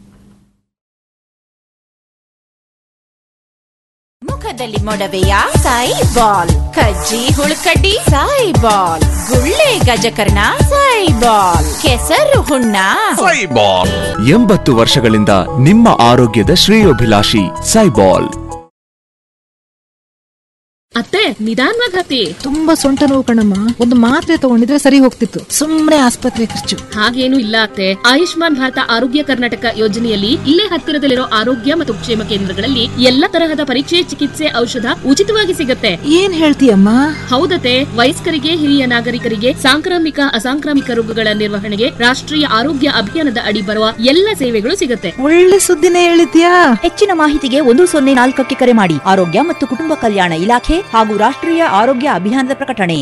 ಮುಖದಲ್ಲಿ ಮೊಡವೆಯ ಸಾಯಿ ಬಾಲ್ ಕಜ್ಜಿ ಹುಳುಕಡ್ಡಿ ಸಾಯಿ ಬಾಲ್ ಗುಳ್ಳೆ ಗಜಕರ್ಣ ಸಾಯಿ ಬಾಲ್ ಕೆಸರು ಹುಣ್ಣ ಸೈಬಾಲ್ ಎಂಬತ್ತು ವರ್ಷಗಳಿಂದ ನಿಮ್ಮ ಆರೋಗ್ಯದ ಶ್ರೇಯೋಭಿಲಾಷಿ ಸೈಬಾಲ್ ಅತ್ತೆ ನಿಧಾನವಾಗಿ ಹತ್ತಿ ತುಂಬಾ ಸೊಂಟ ನೋವು ಕಣಮ್ಮ ಒಂದು ಮಾತ್ರೆ ತಗೊಂಡಿದ್ರೆ ಸರಿ ಹೋಗ್ತಿತ್ತು ಸುಮ್ನೆ ಆಸ್ಪತ್ರೆ ಖರ್ಚು ಹಾಗೇನು ಇಲ್ಲ ಅತ್ತೆ ಆಯುಷ್ಮಾನ್ ಭಾರತ ಆರೋಗ್ಯ ಕರ್ನಾಟಕ ಯೋಜನೆಯಲ್ಲಿ ಇಲ್ಲೇ ಹತ್ತಿರದಲ್ಲಿರೋ ಆರೋಗ್ಯ ಮತ್ತು ಕ್ಷೇಮ ಕೇಂದ್ರಗಳಲ್ಲಿ ಎಲ್ಲ ತರಹದ ಪರೀಕ್ಷೆ ಚಿಕಿತ್ಸೆ ಔಷಧ ಉಚಿತವಾಗಿ ಸಿಗತ್ತೆ ಏನ್ ಹೇಳ್ತೀಯಮ್ಮ ಹೌದತೆ ವಯಸ್ಕರಿಗೆ ಹಿರಿಯ ನಾಗರಿಕರಿಗೆ ಸಾಂಕ್ರಾಮಿಕ ಅಸಾಂಕ್ರಾಮಿಕ ರೋಗಗಳ ನಿರ್ವಹಣೆಗೆ ರಾಷ್ಟ್ರೀಯ ಆರೋಗ್ಯ ಅಭಿಯಾನದ ಅಡಿ ಬರುವ ಎಲ್ಲ ಸೇವೆಗಳು ಸಿಗತ್ತೆ ಒಳ್ಳೆ ಸುದ್ದಿನೇ ಹೇಳಿದ್ಯಾ ಹೆಚ್ಚಿನ ಮಾಹಿತಿಗೆ ಒಂದು ಸೊನ್ನೆ ನಾಲ್ಕಕ್ಕೆ ಕರೆ ಮಾಡಿ ಆರೋಗ್ಯ ಮತ್ತು ಕುಟುಂಬ ಕಲ್ಯಾಣ ಇಲಾಖೆ ಹಾಗೂ ರಾಷ್ಟ್ರೀಯ ಆರೋಗ್ಯ ಅಭಿಯಾನದ ಪ್ರಕಟಣೆ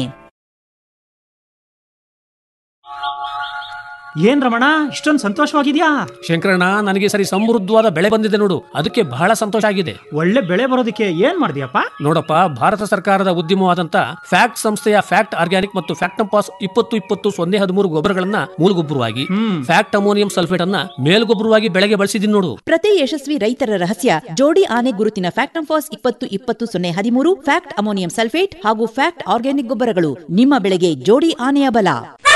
ಏನ್ ರಮಣ ಇಷ್ಟೊಂದು ಸಂತೋಷವಾಗಿದ್ಯಾ ಶಂಕರಣ್ಣ ನನಗೆ ಸರಿ ಸಮೃದ್ಧವಾದ ಬೆಳೆ ಬಂದಿದೆ ನೋಡು ಅದಕ್ಕೆ ಬಹಳ ಸಂತೋಷ ಆಗಿದೆ ಒಳ್ಳೆ ಬೆಳೆ ಬರೋದಕ್ಕೆ ಏನ್ ಮಾಡಿದ್ಯಪ್ಪ ನೋಡಪ್ಪ ಭಾರತ ಸರ್ಕಾರದ ಉದ್ಯಮವಾದಂತ ಫ್ಯಾಕ್ಟ್ ಸಂಸ್ಥೆಯ ಫ್ಯಾಕ್ಟ್ ಆರ್ಗ್ಯಾನಿಕ್ ಮತ್ತು ಫ್ಯಾಕ್ಟಂಪಾಸ್ ಇಪ್ಪತ್ತು ಇಪ್ಪತ್ತು ಸೊನ್ನೆ ಹದಿಮೂರು ಗೊಬ್ಬರಗಳನ್ನ ಮೂಲಗೊಬ್ಬರವಾಗಿ ಫ್ಯಾಕ್ಟ್ ಅಮೋನಿಯಂ ಸಲ್ಫೇಟ್ ಅನ್ನ ಮೇಲ್ಗೊಬ್ಬರವಾಗಿ ಬೆಳೆಗೆ ಬಳಸಿದೀನಿ ನೋಡು ಪ್ರತಿ ಯಶಸ್ವಿ ರೈತರ ರಹಸ್ಯ ಜೋಡಿ ಆನೆ ಗುರುತಿನ ಫ್ಯಾಕ್ಟಂಫಾಸ್ ಇಪ್ಪತ್ತು ಇಪ್ಪತ್ತು ಸೊನ್ನೆ ಹದಿಮೂರು ಫ್ಯಾಕ್ಟ್ ಅಮೋನಿಯಂ ಸಲ್ಫೇಟ್ ಹಾಗೂ ಫ್ಯಾಕ್ಟ್ ಆರ್ಗ್ಯಾನಿಕ್ ಗೊಬ್ಬರಗಳು ನಿಮ್ಮ ಬೆಳೆಗೆ ಜೋಡಿ ಆನೆಯ ಬಲ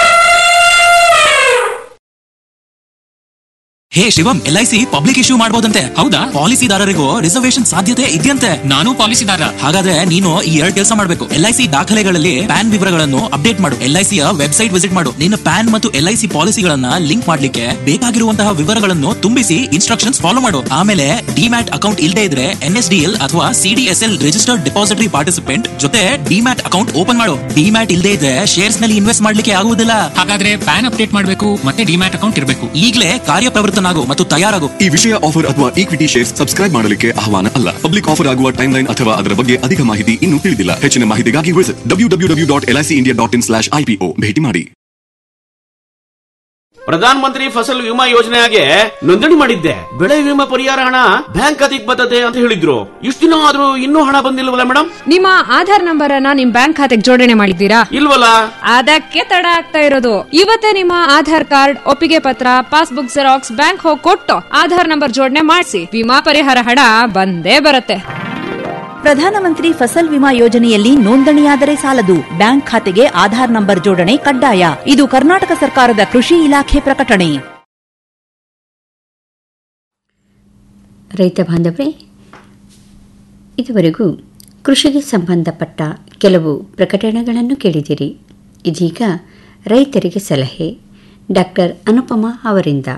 ಹೇ ಶಿವಂ L I C public issue ಮಾಡಬಹುದಂತೆ ಹೌದಾ ಪಾಲಿಸಿದಾರರಿಗೂ ರಿಸರ್ವೇಶನ್ ಸಾಧ್ಯತೆ ಇದೆಯಂತೆ ನಾನು ಪಾಲಿಸಿದಾರ ಹಾಗಾದ್ರೆ ನೀನು ಈ ಎರಡು ಕೆಲಸ ಮಾಡಬೇಕು ಎಲ್ ಐ ಸಿ ದಾಖಲೆಗಳಲ್ಲಿ ಪ್ಯಾನ್ ವಿವರಗಳನ್ನು ಅಪ್ಡೇಟ್ ಮಾಡು ಎಲ್ ಐ ಸಿಯ ವೆಬ್ಸೈಟ್ ವಿಸಿಟ್ ಮಾಡು ನಿನ್ನ ಪ್ಯಾನ್ ಮತ್ತು ಎಲ್ ಐ ಸಿ ಪಾಲಿಸಿಗಳನ್ನ ಲಿಂಕ್ ಮಾಡ್ಲಿಕ್ಕೆ ಬೇಕಾಗಿರುವಂತಹ ವಿವರಗಳನ್ನು ತುಂಬಿಸಿ ಇನ್ಸ್ಟ್ರಕ್ಷನ್ಸ್ ಫಾಲೋ ಮಾಡು ಆಮೇಲೆ ಡಿಮ್ಯಾಟ್ ಅಕೌಂಟ್ ಇಲ್ಲದೆ ಇದ್ರೆ ಎನ್ ಎಸ್ ಡಿ ಎಲ್ ಅಥವಾ CDS L registered depository participant ಜೊತೆ ಡಿಮ್ಯಾಟ್ ಅಕೌಂಟ್ ಓಪನ್ ಮಾಡು ಡಿಮ್ಯಾಟ್ ಇಲ್ಲದೆ ಇದ್ರೆ ಶೇರ್ಸ್ ನಲ್ಲಿ ಇನ್ವೆಸ್ಟ್ ಮಾಡ್ಲಿಕ್ಕೆ ಆಗುವುದಿಲ್ಲ ಹಾಗಾದ್ರೆ ಪ್ಯಾನ್ ಅಪ್ಡೇಟ್ ಮಾಡಬೇಕು ಮತ್ತೆ ಡಿಮ್ಯಾಟ್ ಅಕೌಂಟ್ ಇರಬೇಕು ಈಗಲೇ ಕಾರ್ಯಪ್ರವೃತ್ತನಾಗು ಮತ್ತು ತಯಾರಾಗು ಈ ವಿಷಯ ಆಫರ್ ಅಥವಾ ಈಕ್ವಿಟಿ ಶೇರ್ ಸಬ್ಸ್ಕ್ರೈಬ್ ಮಾಡಲಿಕ್ಕೆ ಆಹ್ವಾನ ಅಲ್ಲ ಪಬ್ಲಿಕ್ ಆಫರ್ ಆಗುವ ಟೈಮ್ ಲೈನ್ ಅಥವಾ ಅದರ ಬಗ್ಗೆ ಅಧಿಕ ಮಾಹಿತಿ ಇನ್ನೂ ತಿಳಿದಿಲ್ಲ ಹೆಚ್ಚಿನ ಮಾಹಿತಿಗಾಗಿ visit W W W dot L I C India dot in slash IPO ಭೇಟಿ ಮಾಡಿ ಪ್ರಧಾನ ಮಂತ್ರಿ ಫಸಲ್ ವಿಮಾ ಯೋಜನೆಗೆ ನೋಂದಣಿ ಮಾಡಿದ್ದೆ ಬೆಳೆ ವಿಮಾ ಪರಿಹಾರ ಹಣ ಬ್ಯಾಂಕ್ ಖಾತೆಗೆ ಬರ್ತದೆ ಅಂತ ಹೇಳಿದ್ರು ಇಷ್ಟು ದಿನ ಆದ್ರೂ ಇನ್ನೂ ಹಣ ಬಂದಿಲ್ವಲ್ಲ ಮೇಡಮ್ ನಿಮ್ಮ ಆಧಾರ್ ನಂಬರ್ ಅನ್ನ ನಿಮ್ ಬ್ಯಾಂಕ್ ಖಾತೆಗೆ ಜೋಡಣೆ ಮಾಡಿದ್ದೀರಾ ಇಲ್ವಲ್ಲ ಅದಕ್ಕೆ ತಡ ಆಗ್ತಾ ಇರೋದು ಇವತ್ತೇ ನಿಮ್ಮ ಆಧಾರ್ ಕಾರ್ಡ್ ಒಪ್ಪಿಗೆ ಪತ್ರ ಪಾಸ್ಬುಕ್ ಜೆರಾಕ್ಸ್ ಬ್ಯಾಂಕ್ ಹೋಗಿ ಕೊಟ್ಟು ಆಧಾರ್ ನಂಬರ್ ಜೋಡಣೆ ಮಾಡಿಸಿ ವಿಮಾ ಪರಿಹಾರ ಹಣ ಬಂದೇ ಬರುತ್ತೆ ಪ್ರಧಾನಮಂತ್ರಿ ಫಸಲ್ ವಿಮಾ ಯೋಜನೆಯಲ್ಲಿ ನೋಂದಣಿಯಾದರೆ ಸಾಲದು ಬ್ಯಾಂಕ್ ಖಾತೆಗೆ ಆಧಾರ್ ನಂಬರ್ ಜೋಡಣೆ ಕಡ್ಡಾಯ ಇದು ಕರ್ನಾಟಕ ಸರ್ಕಾರದ ಕೃಷಿ ಇಲಾಖೆ ಪ್ರಕಟಣೆ ರೈತ ಬಾಂಧವರೇ ಇದುವರೆಗೂ ಕೃಷಿಗೆ ಸಂಬಂಧಪಟ್ಟ ಕೆಲವು ಪ್ರಕಟಣೆಗಳನ್ನು ಕೇಳಿದಿರಿ ಇದೀಗ ರೈತರಿಗೆ ಸಲಹೆ ಡಾಕ್ಟರ್ ಅನುಪಮಾ ಅವರಿಂದ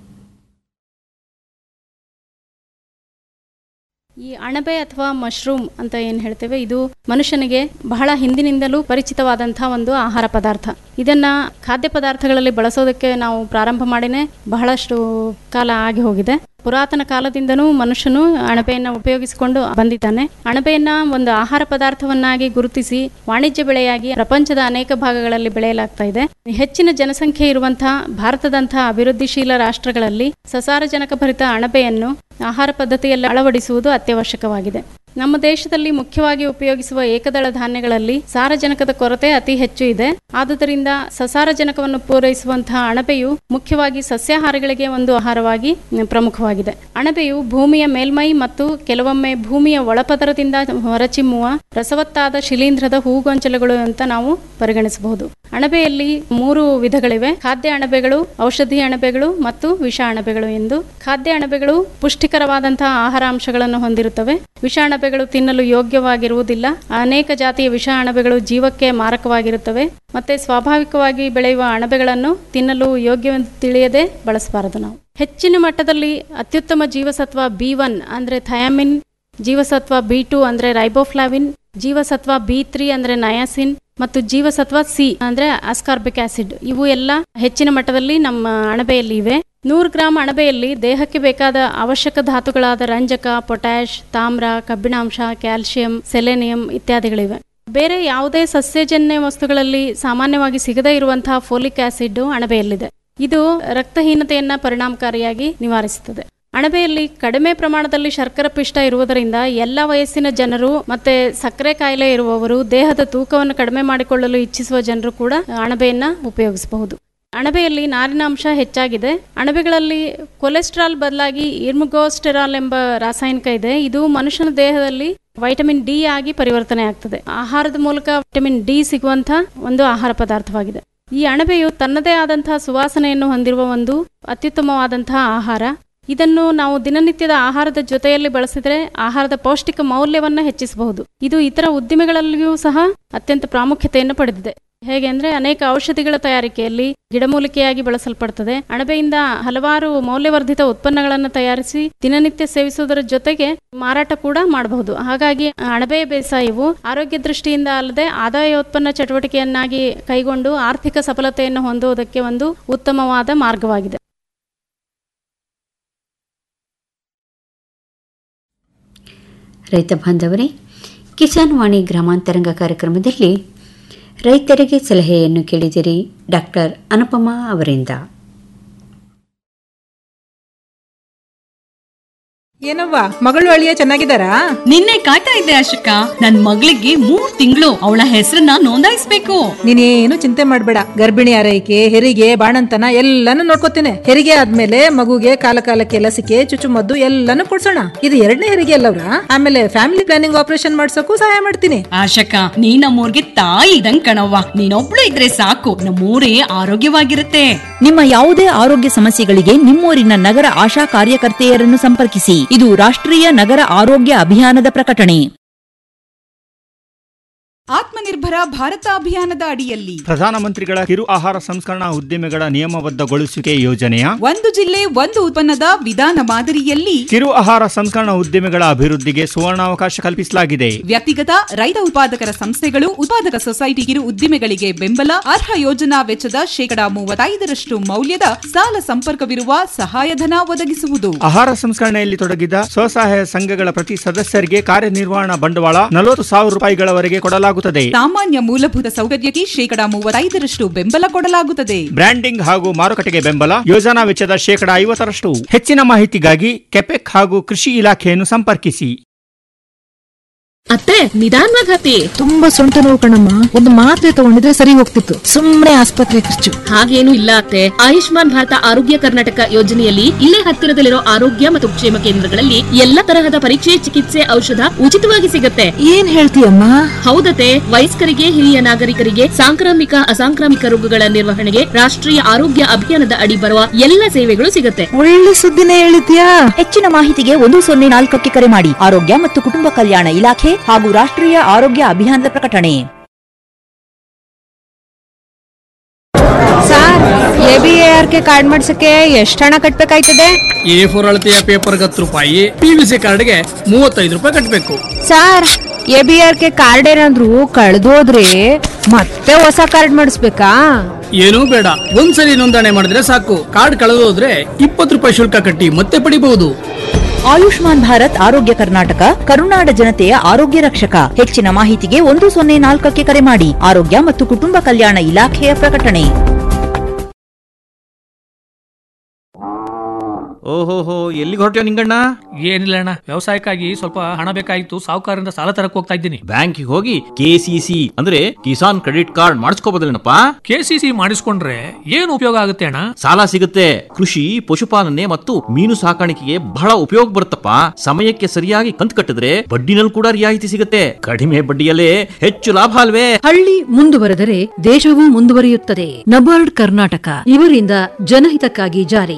ಈ ಅಣಬೆ ಅಥವಾ ಮಶ್ರೂಮ್ ಅಂತ ಏನು ಹೇಳ್ತೇವೆ ಇದು ಮನುಷ್ಯನಿಗೆ ಬಹಳ ಹಿಂದಿನಿಂದಲೂ ಪರಿಚಿತವಾದಂತಹ ಒಂದು ಆಹಾರ ಪದಾರ್ಥ ಇದನ್ನ ಖಾದ್ಯ ಪದಾರ್ಥಗಳಲ್ಲಿ ಬಳಸೋದಕ್ಕೆ ನಾವು ಪ್ರಾರಂಭ ಮಾಡಿನೇ ಬಹಳಷ್ಟು ಕಾಲ ಆಗಿ ಹೋಗಿದೆ ಪುರಾತನ ಕಾಲದಿಂದನೂ ಮನುಷ್ಯನು ಅಣಬೆಯನ್ನ ಉಪಯೋಗಿಸಿಕೊಂಡು ಬಂದಿದ್ದಾನೆ ಅಣಬೆಯನ್ನ ಒಂದು ಆಹಾರ ಪದಾರ್ಥವನ್ನಾಗಿ ಗುರುತಿಸಿ ವಾಣಿಜ್ಯ ಬೆಳೆಯಾಗಿ ಪ್ರಪಂಚದ ಅನೇಕ ಭಾಗಗಳಲ್ಲಿ ಬೆಳೆಯಲಾಗ್ತಾ ಇದೆ ಹೆಚ್ಚಿನ ಜನಸಂಖ್ಯೆ ಇರುವಂತಹ ಭಾರತದಂತಹ ಅಭಿವೃದ್ಧಿಶೀಲ ರಾಷ್ಟ್ರಗಳಲ್ಲಿ ಸಸಾರಜನಕ ಭರಿತ ಅಣಬೆಯನ್ನು ಆಹಾರ ಪದ್ಧತಿಯಲ್ಲಿ ಅಳವಡಿಸುವುದು ಅತ್ಯವಶ್ಯಕವಾಗಿದೆ ನಮ್ಮ ದೇಶದಲ್ಲಿ ಮುಖ್ಯವಾಗಿ ಉಪಯೋಗಿಸುವ ಏಕದಳ ಧಾನ್ಯಗಳಲ್ಲಿ ಸಾರಜನಕದ ಕೊರತೆ ಅತಿ ಹೆಚ್ಚು ಇದೆ ಆದುದರಿಂದ ಸಸಾರಜನಕವನ್ನು ಪೂರೈಸುವಂತಹ ಅಣಬೆಯು ಮುಖ್ಯವಾಗಿ ಸಸ್ಯಾಹಾರಿಗಳಿಗೆ ಒಂದು ಆಹಾರವಾಗಿ ಪ್ರಮುಖವಾಗಿದೆ ಅಣಬೆಯು ಭೂಮಿಯ ಮೇಲ್ಮೈ ಮತ್ತು ಕೆಲವೊಮ್ಮೆ ಭೂಮಿಯ ಒಳಪದರದಿಂದ ಹೊರಚಿಮ್ಮುವ ರಸವತ್ತಾದ ಶಿಲೀಂಧ್ರದ ಹೂಗೊಂಚಲುಗಳು ಅಂತ ನಾವು ಪರಿಗಣಿಸಬಹುದು ಅಣಬೆಯಲ್ಲಿ ಮೂರು ವಿಧಗಳಿವೆ ಖಾದ್ಯ ಅಣಬೆಗಳು ಔಷಧಿ ಅಣಬೆಗಳು ಮತ್ತು ವಿಷ ಅಣಬೆಗಳು ಎಂದು ಖಾದ್ಯ ಅಣಬೆಗಳು ಪುಷ್ಟಿಕರವಾದಂತಹ ಆಹಾರ ಅಂಶಗಳನ್ನು ಹೊಂದಿರುತ್ತವೆ ವಿಷ ಅಣಬೆಗಳು ತಿನ್ನಲು ಯೋಗ್ಯವಾಗಿರುವುದಿಲ್ಲ ಅನೇಕ ಜಾತಿಯ ವಿಷ ಅಣಬೆಗಳು ಜೀವಕ್ಕೆ ಮಾರಕವಾಗಿರುತ್ತವೆ ಮತ್ತೆ ಸ್ವಾಭಾವಿಕವಾಗಿ ಬೆಳೆಯುವ ಅಣಬೆಗಳನ್ನು ತಿನ್ನಲು ಯೋಗ್ಯವೆಂದು ತಿಳಿಯದೆ ಬಳಸಬಾರದು ನಾವು ಹೆಚ್ಚಿನ ಮಟ್ಟದಲ್ಲಿ ಅತ್ಯುತ್ತಮ ಜೀವಸತ್ವ ಬಿ ಒನ್ ಅಂದ್ರೆ ಥಯಾಮಿನ್ ಜೀವಸತ್ವ ಬಿ ಟು ಅಂದ್ರೆ ರೈಬೋಫ್ಲಾವಿನ್ ಜೀವಸತ್ವ ಬಿ ತ್ರೀ ಅಂದ್ರೆ ನಯಾಸಿನ್ ಮತ್ತು ಜೀವಸತ್ವ ಸಿ ಅಂದ್ರೆ ಅಸ್ಕಾರ್ಬಿಕ್ ಆಸಿಡ್ ಇವು ಎಲ್ಲ ಹೆಚ್ಚಿನ ಮಟ್ಟದಲ್ಲಿ ನಮ್ಮ ಅಣಬೆಯಲ್ಲಿ ಇವೆ ನೂರು ಗ್ರಾಂ ಅಣಬೆಯಲ್ಲಿ ದೇಹಕ್ಕೆ ಬೇಕಾದ ಅವಶ್ಯಕ ಧಾತುಗಳಾದ ರಂಜಕ ಪೊಟ್ಯಾಷ್ ತಾಮ್ರ ಕಬ್ಬಿಣಾಂಶ ಕ್ಯಾಲ್ಸಿಯಂ ಸೆಲೆನಿಯಂ ಇತ್ಯಾದಿಗಳಿವೆ ಬೇರೆ ಯಾವುದೇ ಸಸ್ಯಜನ್ಯ ವಸ್ತುಗಳಲ್ಲಿ ಸಾಮಾನ್ಯವಾಗಿ ಸಿಗದೇ ಇರುವಂತಹ ಫೋಲಿಕ್ ಆಸಿಡ್ ಅಣಬೆಯಲ್ಲಿದೆ ಇದು ರಕ್ತಹೀನತೆಯನ್ನ ಪರಿಣಾಮಕಾರಿಯಾಗಿ ನಿವಾರಿಸುತ್ತದೆ ಅಣಬೆಯಲ್ಲಿ ಕಡಿಮೆ ಪ್ರಮಾಣದಲ್ಲಿ ಶರ್ಕರ ಪಿಷ್ಟ ಇರುವುದರಿಂದ ಎಲ್ಲ ವಯಸ್ಸಿನ ಜನರು ಮತ್ತೆ ಸಕ್ಕರೆ ಕಾಯಿಲೆ ಇರುವವರು ದೇಹದ ತೂಕವನ್ನು ಕಡಿಮೆ ಮಾಡಿಕೊಳ್ಳಲು ಇಚ್ಛಿಸುವ ಜನರು ಕೂಡ ಅಣಬೆಯನ್ನ ಉಪಯೋಗಿಸಬಹುದು ಅಣಬೆಯಲ್ಲಿ ನಾರಿನಾಂಶ ಹೆಚ್ಚಾಗಿದೆ ಅಣಬೆಗಳಲ್ಲಿ ಕೊಲೆಸ್ಟ್ರಾಲ್ ಬದಲಾಗಿ ಇರ್ಮುಗೋಸ್ಟೆರಾಲ್ ಎಂಬ ರಾಸಾಯನಿಕ ಇದೆ ಇದು ಮನುಷ್ಯನ ದೇಹದಲ್ಲಿ ವೈಟಮಿನ್ ಡಿ ಆಗಿ ಪರಿವರ್ತನೆ ಆಗ್ತದೆ ಆಹಾರದ ಮೂಲಕ ವಿಟಮಿನ್ ಡಿ ಸಿಗುವಂತ ಒಂದು ಆಹಾರ ಪದಾರ್ಥವಾಗಿದೆ ಈ ಅಣಬೆಯು ತನ್ನದೇ ಆದಂತಹ ಸುವಾಸನೆಯನ್ನು ಹೊಂದಿರುವ ಒಂದು ಅತ್ಯುತ್ತಮವಾದಂತಹ ಆಹಾರ ಇದನ್ನು ನಾವು ದಿನನಿತ್ಯದ ಆಹಾರದ ಜೊತೆಯಲ್ಲಿ ಬಳಸಿದರೆ ಆಹಾರದ ಪೌಷ್ಟಿಕ ಮೌಲ್ಯವನ್ನು ಹೆಚ್ಚಿಸಬಹುದು ಇದು ಇತರ ಉದ್ದಿಮೆಗಳಲ್ಲಿಯೂ ಸಹ ಅತ್ಯಂತ ಪ್ರಾಮುಖ್ಯತೆಯನ್ನು ಪಡೆದಿದೆ ಹೇಗೆ ಅಂದ್ರೆ ಅನೇಕ ಔಷಧಿಗಳ ತಯಾರಿಕೆಯಲ್ಲಿ ಗಿಡಮೂಲಿಕೆಯಾಗಿ ಬಳಸಲ್ಪಡುತ್ತದೆ ಅಣಬೆಯಿಂದ ಹಲವಾರು ಮೌಲ್ಯವರ್ಧಿತ ಉತ್ಪನ್ನಗಳನ್ನು ತಯಾರಿಸಿ ದಿನನಿತ್ಯ ಸೇವಿಸುವುದರ ಜೊತೆಗೆ ಮಾರಾಟ ಕೂಡ ಮಾಡಬಹುದು ಹಾಗಾಗಿ ಅಣಬೆ ಬೇಸಾಯವು ಆರೋಗ್ಯ ದೃಷ್ಟಿಯಿಂದ ಅಲ್ಲದೆ ಆದಾಯೋತ್ಪನ್ನ ಚಟುವಟಿಕೆಯನ್ನಾಗಿ ಕೈಗೊಂಡು ಆರ್ಥಿಕ ಸಫಲತೆಯನ್ನು ಹೊಂದುವುದಕ್ಕೆ ಒಂದು ಉತ್ತಮವಾದ ಮಾರ್ಗವಾಗಿದೆ ರೈತ ಬಾಂಧವರೇ ಕಿಸಾನ್ ವಾಣಿ ಗ್ರಾಮಾಂತರಂಗ ಕಾರ್ಯಕ್ರಮದಲ್ಲಿ ರೈತರಿಗೆ ಸಲಹೆಯನ್ನು ಕೇಳಿದಿರಿ ಡಾಕ್ಟರ್ ಅನುಪಮಾ ಅವರಿಂದ ಏನವ್ವ ಮಗಳು ಅಳಿಯ ಚೆನ್ನಾಗಿದ್ದಾರಾ ನಿನ್ನೆ ಕಾಯ್ತಾ ಇದ್ದೆ ಅಶೋಕ ನನ್ ಮಗಳಿಗೆ ಮೂರ್ ತಿಂಗಳು ಅವಳ ಹೆಸರನ್ನ ನೋಂದಾಯಿಸ್ಬೇಕು ನೀನೇನು ಚಿಂತೆ ಮಾಡ್ಬೇಡ ಗರ್ಭಿಣಿ ಆರೈಕೆ ಹೆರಿಗೆ ಬಾಣಂತನ ಎಲ್ಲಾನು ನೋಡ್ಕೋತೇನೆ ಹೆರಿಗೆ ಆದ್ಮೇಲೆ ಮಗುಗೆ ಕಾಲ ಕಾಲಕ್ಕೆ ಲಸಿಕೆ ಚುಚ್ಚುಮದ್ದು ಎಲ್ಲಾನು ಕೊಡ್ಸೋಣ ಇದು ಎರಡನೇ ಹೆರಿಗೆ ಅಲ್ಲವ್ರ ಆಮೇಲೆ ಫ್ಯಾಮಿಲಿ ಪ್ಲಾನಿಂಗ್ ಆಪರೇಷನ್ ಮಾಡ್ಸೋಕು ಸಹಾಯ ಮಾಡ್ತೀನಿ ಆಶಕ ನೀ ನಮ್ಮೂರ್ಗೆ ತಾಯಿ ಇದಂಗ್ ಕಣವ್ವ ನೀನೊಬ್ಳು ಇದ್ರೆ ಸಾಕು ನಮ್ಮೂರೇ ಆರೋಗ್ಯವಾಗಿರುತ್ತೆ ನಿಮ್ಮ ಯಾವುದೇ ಆರೋಗ್ಯ ಸಮಸ್ಯೆಗಳಿಗೆ ನಿಮ್ಮೂರಿನ ನಗರ ಆಶಾ ಕಾರ್ಯಕರ್ತೆಯರನ್ನು ಸಂಪರ್ಕಿಸಿ ಇದು ರಾಷ್ಟ್ರೀಯ ನಗರ ಆರೋಗ್ಯ ಅಭಿಯಾನದ ಪ್ರಕಟಣೆ ಆತ್ಮನಿರ್ಭರ ಭಾರತ ಅಭಿಯಾನದ ಅಡಿಯಲ್ಲಿ ಪ್ರಧಾನಮಂತ್ರಿಗಳ ಕಿರು ಆಹಾರ ಸಂಸ್ಕರಣಾ ಉದ್ದಿಮೆಗಳ ನಿಯಮಬದ್ಧಗೊಳಿಸುವಿಕೆ ಯೋಜನೆಯ ಒಂದು ಜಿಲ್ಲೆ ಒಂದು ಉತ್ಪನ್ನದ ವಿಧಾನ ಮಾದರಿಯಲ್ಲಿ ಕಿರು ಆಹಾರ ಸಂಸ್ಕರಣಾ ಉದ್ದಿಮೆಗಳ ಅಭಿವೃದ್ಧಿಗೆ ಸುವರ್ಣಾವಕಾಶ ಕಲ್ಪಿಸಲಾಗಿದೆ ವ್ಯಕ್ತಿಗತ ರೈತ ಉತ್ಪಾದಕರ ಸಂಸ್ಥೆಗಳು ಉತ್ಪಾದಕ ಸೊಸೈಟಿ ಕಿರು ಉದ್ದಿಮೆಗಳಿಗೆ ಬೆಂಬಲ ಅರ್ಹ ಯೋಜನಾ ವೆಚ್ಚದ ಶೇಕಡಾ ಮೂವತ್ತೈದರಷ್ಟು ಮೌಲ್ಯದ ಸಾಲ ಸಂಪರ್ಕವಿರುವ ಸಹಾಯಧನ ಒದಗಿಸುವುದು ಆಹಾರ ಸಂಸ್ಕರಣೆಯಲ್ಲಿ ತೊಡಗಿದ ಸ್ವಸಹಾಯ ಸಂಘಗಳ ಪ್ರತಿ ಸದಸ್ಯರಿಗೆ ಕಾರ್ಯನಿರ್ವಹಣಾ ಬಂಡವಾಳ ನಲವತ್ತು ಸಾವಿರ ರೂಪಾಯಿಗಳವರೆಗೆ ಕೊಡಲಾಗುತ್ತದೆ ಸಾಮಾನ್ಯ ಮೂಲಭೂತ ಸೌಕರ್ಯಕ್ಕೆ ಶೇಕಡಾ ಮೂವತ್ತೈದರಷ್ಟು ಬೆಂಬಲ ಕೊಡಲಾಗುತ್ತದೆ ಬ್ರ್ಯಾಂಡಿಂಗ್ ಹಾಗೂ ಮಾರುಕಟ್ಟೆಗೆ ಬೆಂಬಲ ಯೋಜನಾ ವೆಚ್ಚದ ಶೇಕಡಾ ಐವತ್ತರಷ್ಟು ಹೆಚ್ಚಿನ ಮಾಹಿತಿಗಾಗಿ ಕೆಪೆಕ್ ಹಾಗೂ ಕೃಷಿ ಇಲಾಖೆಯನ್ನು ಸಂಪರ್ಕಿಸಿ ಅತ್ತೆ ನಿಧಾನವಾಗಿ ಹತ್ತಿ ತುಂಬಾ ಸೊಂಟ ನೋವು ಕಣಮ್ಮ ಒಂದು ಮಾತ್ರೆ ತಗೊಂಡಿದ್ರೆ ಸರಿ ಹೋಗ್ತಿತ್ತು ಸುಮ್ನೆ ಆಸ್ಪತ್ರೆ ಖರ್ಚು ಹಾಗೇನು ಇಲ್ಲ ಅತ್ತೆ ಆಯುಷ್ಮಾನ್ ಭಾರತ ಆರೋಗ್ಯ ಕರ್ನಾಟಕ ಯೋಜನೆಯಲ್ಲಿ ಇಲ್ಲೇ ಹತ್ತಿರದಲ್ಲಿರೋ ಆರೋಗ್ಯ ಮತ್ತು ಕ್ಷೇಮ ಕೇಂದ್ರಗಳಲ್ಲಿ ಎಲ್ಲ ತರಹದ ಪರೀಕ್ಷೆ ಚಿಕಿತ್ಸೆ ಔಷಧ ಉಚಿತವಾಗಿ ಸಿಗತ್ತೆ ಏನ್ ಹೇಳ್ತೀಯಮ್ಮ ಹೌದತೆ ವಯಸ್ಕರಿಗೆ ಹಿರಿಯ ನಾಗರಿಕರಿಗೆ ಸಾಂಕ್ರಾಮಿಕ ಅಸಾಂಕ್ರಾಮಿಕ ರೋಗಗಳ ನಿರ್ವಹಣೆಗೆ ರಾಷ್ಟ್ರೀಯ ಆರೋಗ್ಯ ಅಭಿಯಾನದ ಅಡಿ ಬರುವ ಎಲ್ಲ ಸೇವೆಗಳು ಸಿಗತ್ತೆ ಒಳ್ಳೆ ಸುದ್ದಿನೇ ಹೇಳಿದ್ಯಾ ಹೆಚ್ಚಿನ ಮಾಹಿತಿಗೆ ಒಂದು ಸೊನ್ನೆ ನಾಲ್ಕಕ್ಕೆ ಕರೆ ಮಾಡಿ ಆರೋಗ್ಯ ಮತ್ತು ಕುಟುಂಬ ಕಲ್ಯಾಣ ಇಲಾಖೆ ಹಾಗೂ ರಾಷ್ಟ್ರೀಯ ಆರೋಗ್ಯ ಅಭಿಯಾನದ ಪ್ರಕಟಣೆ sir A B A R K card ಮಾಡ್ಸಕ್ಕೆ ಎಷ್ಟು ಹಣ ಕಟ್ಬೇಕಾಯ್ತದೆ ಎ ಫೋರ್ ಅಳತೆಯ ಪೇಪರ್ ಹತ್ತು ರೂಪಾಯಿ ಪಿ ವಿ ಸಿ ಕಾರ್ಡ್ಗೆ ಮೂವತ್ತೈದು ರೂಪಾಯಿ ಕಟ್ಟಬೇಕು sir A B R K card ಏನಾದ್ರು ಕಳ್ದೋದ್ರೆ ಮತ್ತೆ ಹೊಸ ಕಾರ್ಡ್ ಮಾಡಿಸ್ಬೇಕಾ ಏನೂ ಬೇಡ ಒಂದ್ಸಲಿ ನೋಂದಣಿ ಮಾಡಿದ್ರೆ ಸಾಕು ಕಾರ್ಡ್ ಕಳೆದೋದ್ರೆ ಇಪ್ಪತ್ತು ರೂಪಾಯಿ ಶುಲ್ಕ ಕಟ್ಟಿ ಮತ್ತೆ ಪಡಿಬಹುದು ಆಯುಷ್ಮಾನ್ ಭಾರತ್ ಆರೋಗ್ಯ ಕರ್ನಾಟಕ ಕರುನಾಡ ಜನತೆಯ ಆರೋಗ್ಯ ರಕ್ಷಕ ಹೆಚ್ಚಿನ ಮಾಹಿತಿಗೆ ಒಂದು ಸೊನ್ನೆ ನಾಲ್ಕಕ್ಕೆ ಕರೆ ಮಾಡಿ ಆರೋಗ್ಯ ಮತ್ತು ಕುಟುಂಬ ಕಲ್ಯಾಣ ಇಲಾಖೆಯ ಪ್ರಕಟಣೆ ಓಹೋಹೋ ಎಲ್ಲಿಗೆ ಹೊರಟ್ಯೋ ನಿಂಗಣ್ಣ ಏನಿಲ್ಲ ಅಣ್ಣ ವ್ಯವಸಾಯಕ್ಕಾಗಿ ಸ್ವಲ್ಪ ಹಣ ಬೇಕಾಗಿತ್ತು ಸಾಹುಕಾರರಿಂದ ಸಾಲ ತರಕ್ ಹೋಗ್ತಾ ಇದ್ದೀನಿ ಬ್ಯಾಂಕಿಗೆ ಹೋಗಿ ಕೆಸಿಸಿ ಅಂದ್ರೆ ಕಿಸಾನ್ ಕ್ರೆಡಿಟ್ ಕಾರ್ಡ್ ಮಾಡಿಸ್ಕೋಬೋದಲ್ಲೇನಪ್ಪ ಕೆಸಿಸಿ ಮಾಡಿಸ್ಕೊಂಡ್ರೆ ಏನು ಉಪಯೋಗ ಆಗುತ್ತೆ ಅಣ್ಣ ಸಾಲ ಸಿಗುತ್ತೆ ಕೃಷಿ ಪಶುಪಾಲನೆ ಮತ್ತು ಮೀನು ಸಾಕಾಣಿಕೆಗೆ ಬಹಳ ಉಪಯೋಗ ಬರುತ್ತಪ್ಪ ಸಮಯಕ್ಕೆ ಸರಿಯಾಗಿ ಕಂತು ಕಟ್ಟಿದ್ರೆ ಬಡ್ಡಿನಲ್ಲಿ ಕೂಡ ರಿಯಾಯಿತಿ ಸಿಗುತ್ತೆ ಕಡಿಮೆ ಬಡ್ಡಿಯಲ್ಲೇ ಹೆಚ್ಚು ಲಾಭ ಅಲ್ವೇ ಹಳ್ಳಿ ಮುಂದುವರೆದರೆ ದೇಶವೂ ಮುಂದುವರಿಯುತ್ತದೆ ನಬಾರ್ಡ್ ಕರ್ನಾಟಕ ಇವರಿಂದ ಜನಹಿತಕ್ಕಾಗಿ ಜಾರಿ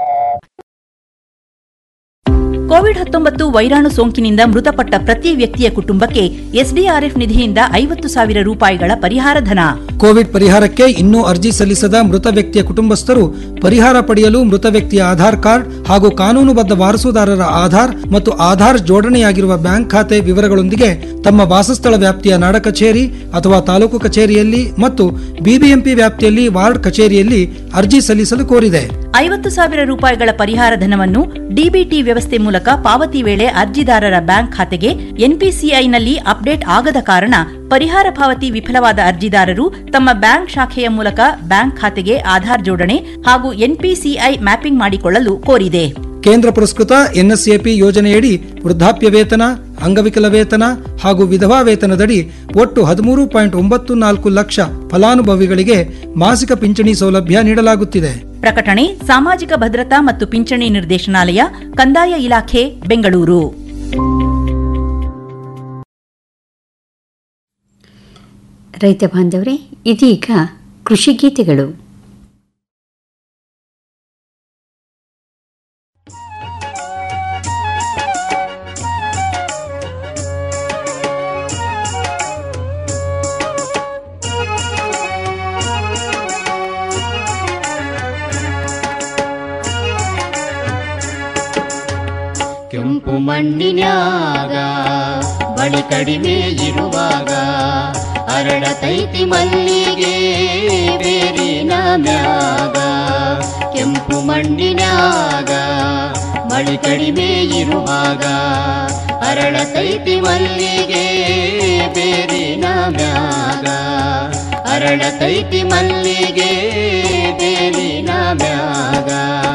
ಕೋವಿಡ್ ಹತ್ತೊಂಬತ್ತು ವೈರಾಣು ಸೋಂಕಿನಿಂದ ಮೃತಪಟ್ಟ ಪ್ರತಿ ವ್ಯಕ್ತಿಯ ಕುಟುಂಬಕ್ಕೆ ಎಸ್ಡಿಆರ್ಎಫ್ ನಿಧಿಯಿಂದ ಐವತ್ತು ಸಾವಿರ ರೂಪಾಯಿಗಳ ಪರಿಹಾರ ಧನ ಕೋವಿಡ್ ಪರಿಹಾರಕ್ಕೆ ಇನ್ನೂ ಅರ್ಜಿ ಸಲ್ಲಿಸದ ಮೃತ ವ್ಯಕ್ತಿಯ ಕುಟುಂಬಸ್ಥರು ಪರಿಹಾರ ಪಡೆಯಲು ಮೃತ ವ್ಯಕ್ತಿಯ ಆಧಾರ್ ಕಾರ್ಡ್ ಹಾಗೂ ಕಾನೂನುಬದ್ಧ ವಾರಸುದಾರರ ಆಧಾರ್ ಮತ್ತು ಆಧಾರ್ ಜೋಡಣೆಯಾಗಿರುವ ಬ್ಯಾಂಕ್ ಖಾತೆ ವಿವರಗಳೊಂದಿಗೆ ತಮ್ಮ ವಾಸಸ್ಥಳ ವ್ಯಾಪ್ತಿಯ ನಾಡ ಕಚೇರಿ ಅಥವಾ ತಾಲೂಕು ಕಚೇರಿಯಲ್ಲಿ ಮತ್ತು ಬಿಬಿಎಂಪಿ ವ್ಯಾಪ್ತಿಯಲ್ಲಿ ವಾರ್ಡ್ ಕಚೇರಿಯಲ್ಲಿ ಅರ್ಜಿ ಸಲ್ಲಿಸಲು ಕೋರಿದೆ ಐವತ್ತು ಸಾವಿರ ರೂಪಾಯಿಗಳ ಪರಿಹಾರ ಧನವನ್ನು ಡಿಬಿಟಿ ವ್ಯವಸ್ಥೆ ಮೂಲಕ ಪಾವತಿ ವೇಳೆ ಅರ್ಜಿದಾರರ ಬ್ಯಾಂಕ್ ಖಾತೆಗೆ ಎನ್ಪಿಸಿಐನಲ್ಲಿ ಅಪ್ಡೇಟ್ ಆಗದ ಕಾರಣ ಪರಿಹಾರ ಪಾವತಿ ವಿಫಲವಾದ ಅರ್ಜಿದಾರರು ತಮ್ಮ ಬ್ಯಾಂಕ್ ಶಾಖೆಯ ಮೂಲಕ ಬ್ಯಾಂಕ್ ಖಾತೆಗೆ ಆಧಾರ್ ಜೋಡಣೆ ಹಾಗೂ ಎನ್ಪಿಸಿಐ ಮ್ಯಾಪಿಂಗ್ ಮಾಡಿಕೊಳ್ಳಲು ಕೋರಿದೆ ಕೇಂದ್ರ ಪುರಸ್ಕೃತ ಎನ್ಎಸ್ಎಪಿ ಯೋಜನೆಯಡಿ ವೃದ್ಧಾಪ್ಯ ವೇತನ ಅಂಗವಿಕಲ ವೇತನ ಹಾಗೂ ವಿಧವಾ ವೇತನದಡಿ ಒಟ್ಟು ಹದಿಮೂರು ಪಾಯಿಂಟ್ ಒಂಬತ್ತು ನಾಲ್ಕು ಲಕ್ಷ ಫಲಾನುಭವಿಗಳಿಗೆ ಮಾಸಿಕ ಪಿಂಚಣಿ ಸೌಲಭ್ಯ ನೀಡಲಾಗುತ್ತಿದೆ ಪ್ರಕಟಣೆ ಸಾಮಾಜಿಕ ಭದ್ರತಾ ಮತ್ತು ಪಿಂಚಣಿ ನಿರ್ದೇಶನಾಲಯ ಕಂದಾಯ ಇಲಾಖೆ ಬೆಂಗಳೂರು ರೈತ ಬಾಂಧವರೇ ಇದೀಗ ಕೃಷಿ ಗೀತೆಗಳು ಕೆಂಪು ಮಣ್ಣಿನ್ಯಾಗ ಬಳಿ ಕಡಿಮೆ ಇರುವಾಗ ಅರಳತೈತಿ ಮಲ್ಲಿಗೆ ಬೇರಿನ ಮ್ಯಾಗ ಕೆಂಪು ಮಣ್ಣಿನ್ಯಾಗ ಮಳಿ ಕಡಿಮೆ ಇರುವಾಗ ಅರಳತೈತಿ ಮಲ್ಲಿಗೆ ಬೇರಿನ ಮ್ಯಾಗ ಅರಳತೈತಿ ಮಲ್ಲಿಗೆ ಬೇರಿನ ಮ್ಯಾಗ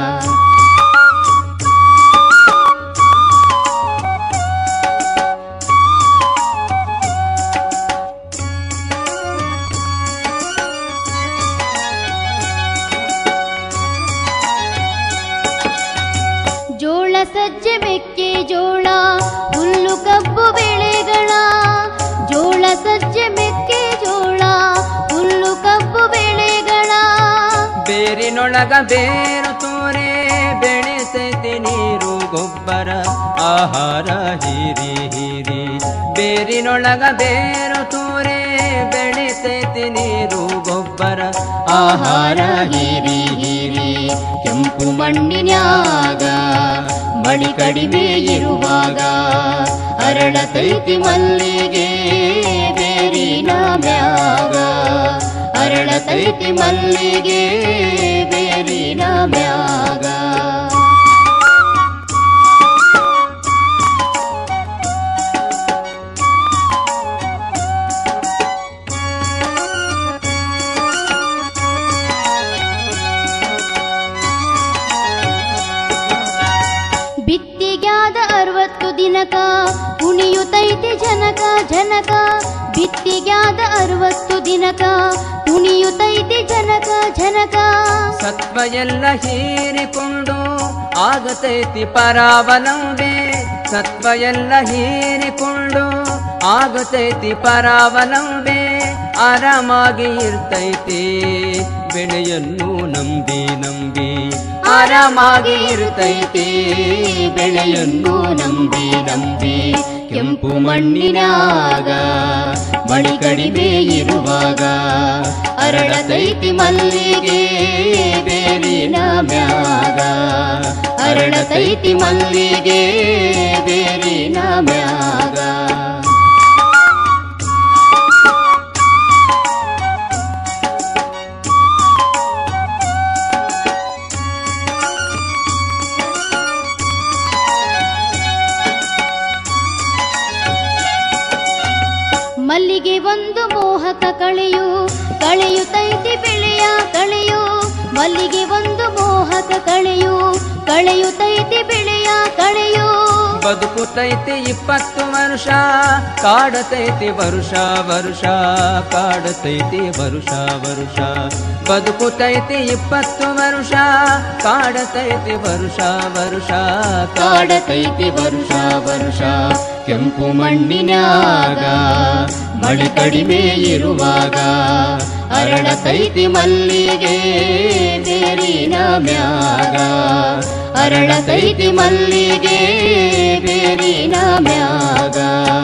ಜೋಳ ಸಜ್ಜೆ ಮೆಕ್ಕೆ ಜೋಳ ಹುಲ್ಲು ಕಬ್ಬು ಬೆಳೆಗಳ ಜೋಳ ಸಜ್ಜೆ ಮೆಕ್ಕೆ ಜೋಳ ಹುಲ್ಲು ಕಬ್ಬು ಬೆಳೆಗಳ ಬೇರಿನೊಳಗ ಬೇರು ತೋರೆ ಬೆಳೆಸೈತಿ ನೀರು ಗೊಬ್ಬರ ಆಹಾರ ಹೀರಿ ಹೀರಿ ಬೇರಿನೊಳಗ ಬೇರು ತೋರೆ ಬೆಳೆಸೈತಿ ನೀರು ಗೊಬ್ಬರ ಆಹಾರ ಹೀರಿ ಹೀರಿ ಕೆಂಪು ಮಣ್ಣಿನ್ಯಾಗ ಮಳಿ ಕಡಿಮೆ ಇರುವಾಗ ಅರಳತೈತಿ ಮಲ್ಲಿಗೆ ಬೇರಿನ ಮ್ಯಾಗ ಅರಳತೈತಿ ಮಲ್ಲಿಗೆ ಬೇರಿನ ಮ್ಯಾಗ ಬಿತ್ತಿಗ್ಯಾದ ಅರವತ್ತು ದಿನಕ ಕುಣಿಯುತ್ತೈತಿ ಜನಕ ಜನಕ ಬಿತ್ತಿಗ್ಯಾದ ಅರವತ್ತು ದಿನಕ ಕುಣಿಯುತ್ತೈತಿ ಜನಕ ಜನಕ ಸತ್ವ ಎಲ್ಲ ಹೀರಿಕೊಂಡು ಆಗತೈತಿ ಪರಾವಲಂಬೆ ಸತ್ವ ಎಲ್ಲ ಹೀರಿಕೊಂಡು ಆಗತೈತಿ ಪರಾವಲಂಬೆ ಆರಾಮಾಗಿ ಇರ್ತೈತಿ ಬೆಳೆಯನ್ನು ನಂಬಿ ನಂಬಿ ಆರಾಮಾಗಿ ಇರ್ತೈತಿ ಬೆಳೆಯನ್ನು ನಂಬಿ ನಂಬಿ ಕೆಂಪು ಮಣ್ಣಿನಾಗ ಮಳಿ ಕಡಿಮೆ ಇರುವಾಗ ಅರಳತೈತಿ ಮಲ್ಲಿಗೆ ಬೇರಿನ ಮ್ಯಾಗ ಅರಳತೈತಿ ಮಲ್ಲಿಗೆ ಬೇರಿನ ಮ್ಯಾಗ ಮಲ್ಲಿಗೆ ಒಂದು ಮೋಹಕ ಕಳೆಯು ಕಳೆಯುತ್ತೈತಿ ಬೆಳೆಯ ಕಳೆಯು ಮಲ್ಲಿಗೆ ಒಂದು ಮೋಹಕ ಕಳೆಯು ಕಳೆಯುತ್ತೈತಿ ಬೆಳೆಯ ಕಳೆಯು ಬದುಕುತೈತಿ ಇಪ್ಪತ್ತು ವರ್ಷ ಕಾಡತೈತಿ ವರುಷ ವರುಷ ಕಾಡತೈತಿ ವರುಷ ವರುಷ ಬದುಕುತೈತಿ ಇಪ್ಪತ್ತು ವರ್ಷ ಕಾಡತೈತಿ ವರುಷ ವರುಷ ಕಾಡತೈತಿ ವರುಷ ವರುಷ ಕೆಂಪು ಮಣ್ಣಿನ್ಯಾಗ ಮಳಿ ಕಡಿಮೆ ಇರುವಾಗ ಅರಳತೈತಿ ಮಲ್ಲಿಗೆ ಬೇರಿನ ಮ್ಯಾಗ ಅರಳತೈತಿ ಮಲ್ಲಿಗೆ ಬೇರಿನ ಮ್ಯಾಗ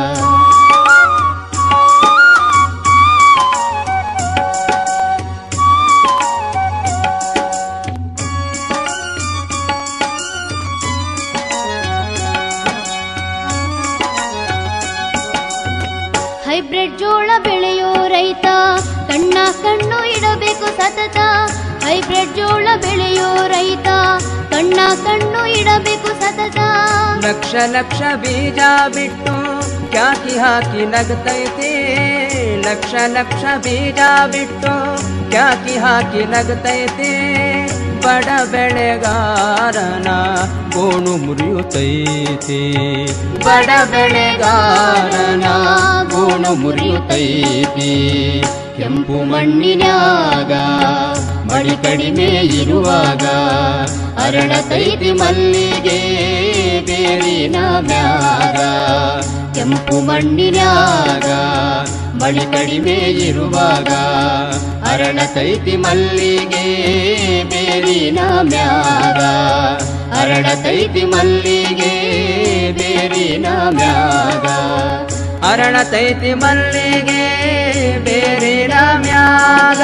ಹೈಬ್ರಿಡ್ ಜೋಳ ಬೆಳೆಯೋ ರೈತ ಕಣ್ಣ ಕಣ್ಣು ಇಡಬೇಕು ಸತತ ಹೈಬ್ರಿಡ್ ಜೋಳ ಬೆಳೆಯೋ ರೈತ ಕಣ್ಣ ಕಣ್ಣು ಇಡಬೇಕು ಸತತ ಲಕ್ಷ ಲಕ್ಷ ಬೀಜ ಬಿಟ್ಟು ಕ್ಯಾಕಿ ಹಾಕಿ ನಗತೈತಿ ಲಕ್ಷ ಲಕ್ಷ ಬೀಜ ಬಿಟ್ಟು ಕ್ಯಾಕಿ ಹಾಕಿ ನಗತೈತಿ ಬಡ ಬೆಳೆಗಾರನ ಗೋಣು ಮುರಿಯುತ್ತೈತಿ ಬಡ ಬೆಳೆಗಾರನ ಗೋಣು ಮುರಿಯುತ್ತೈತಿ ಕೆಂಪು ಮಣ್ಣಿನ್ಯಾಗ ಮಳಿ ಕಡಿಮೆ ಇರುವಾಗ ಅರಳತೈತಿ ಮಲ್ಲಿಗೆ ಬೇರಿನ ಮ್ಯಾಗ ಕೆಂಪು ಮಣ್ಣಿನ್ಯಾಗ ಮಳಿ ಕಡಿಮೆ ಇರುವಾಗ ಅರಳತೈತಿ ಮಲ್ಲಿಗೆ ಬೇರಿನ ಮ್ಯಾಗ ಅರಳತೈತಿ ಮಲ್ಲಿಗೆ ಬೇರಿನ ಮ್ಯಾಗ ಅರಳತೈತಿ ಮಲ್ಲಿಗೆ ಬೇರಿನ ಮ್ಯಾಗ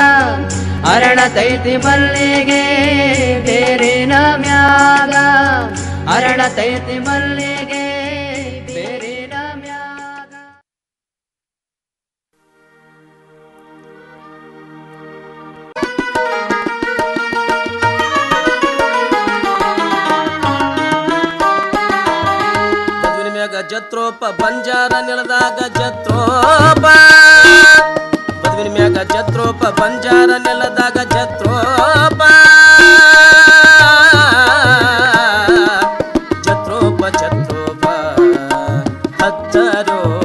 ಅರಳತೈತಿ ಮಲ್ಲಿಗೆ ಬೇರಿನ ಮ್ಯಾಗ ಅರಳತೈತಿ ಮಲ್ಲಿಗೆ ಬೇರಿನ ಮ್ಯಾಗ ಮದುವಿನ ಮ್ಯಾಗ ಜತ್ರೋಪ ಬಂಜಾರ ನೆಲದಾಗ ಜತ್ರೋಪ ಮದುವಿನ ಮ್ಯಾಗ ಜತ್ರೋಪ ಬಂಜಾರ ನೆಲದಾಗ ಜತ್ರೋಪ ಜತ್ರೋಪ ಜತ್ರೋಪ ಹತ್ತರೋ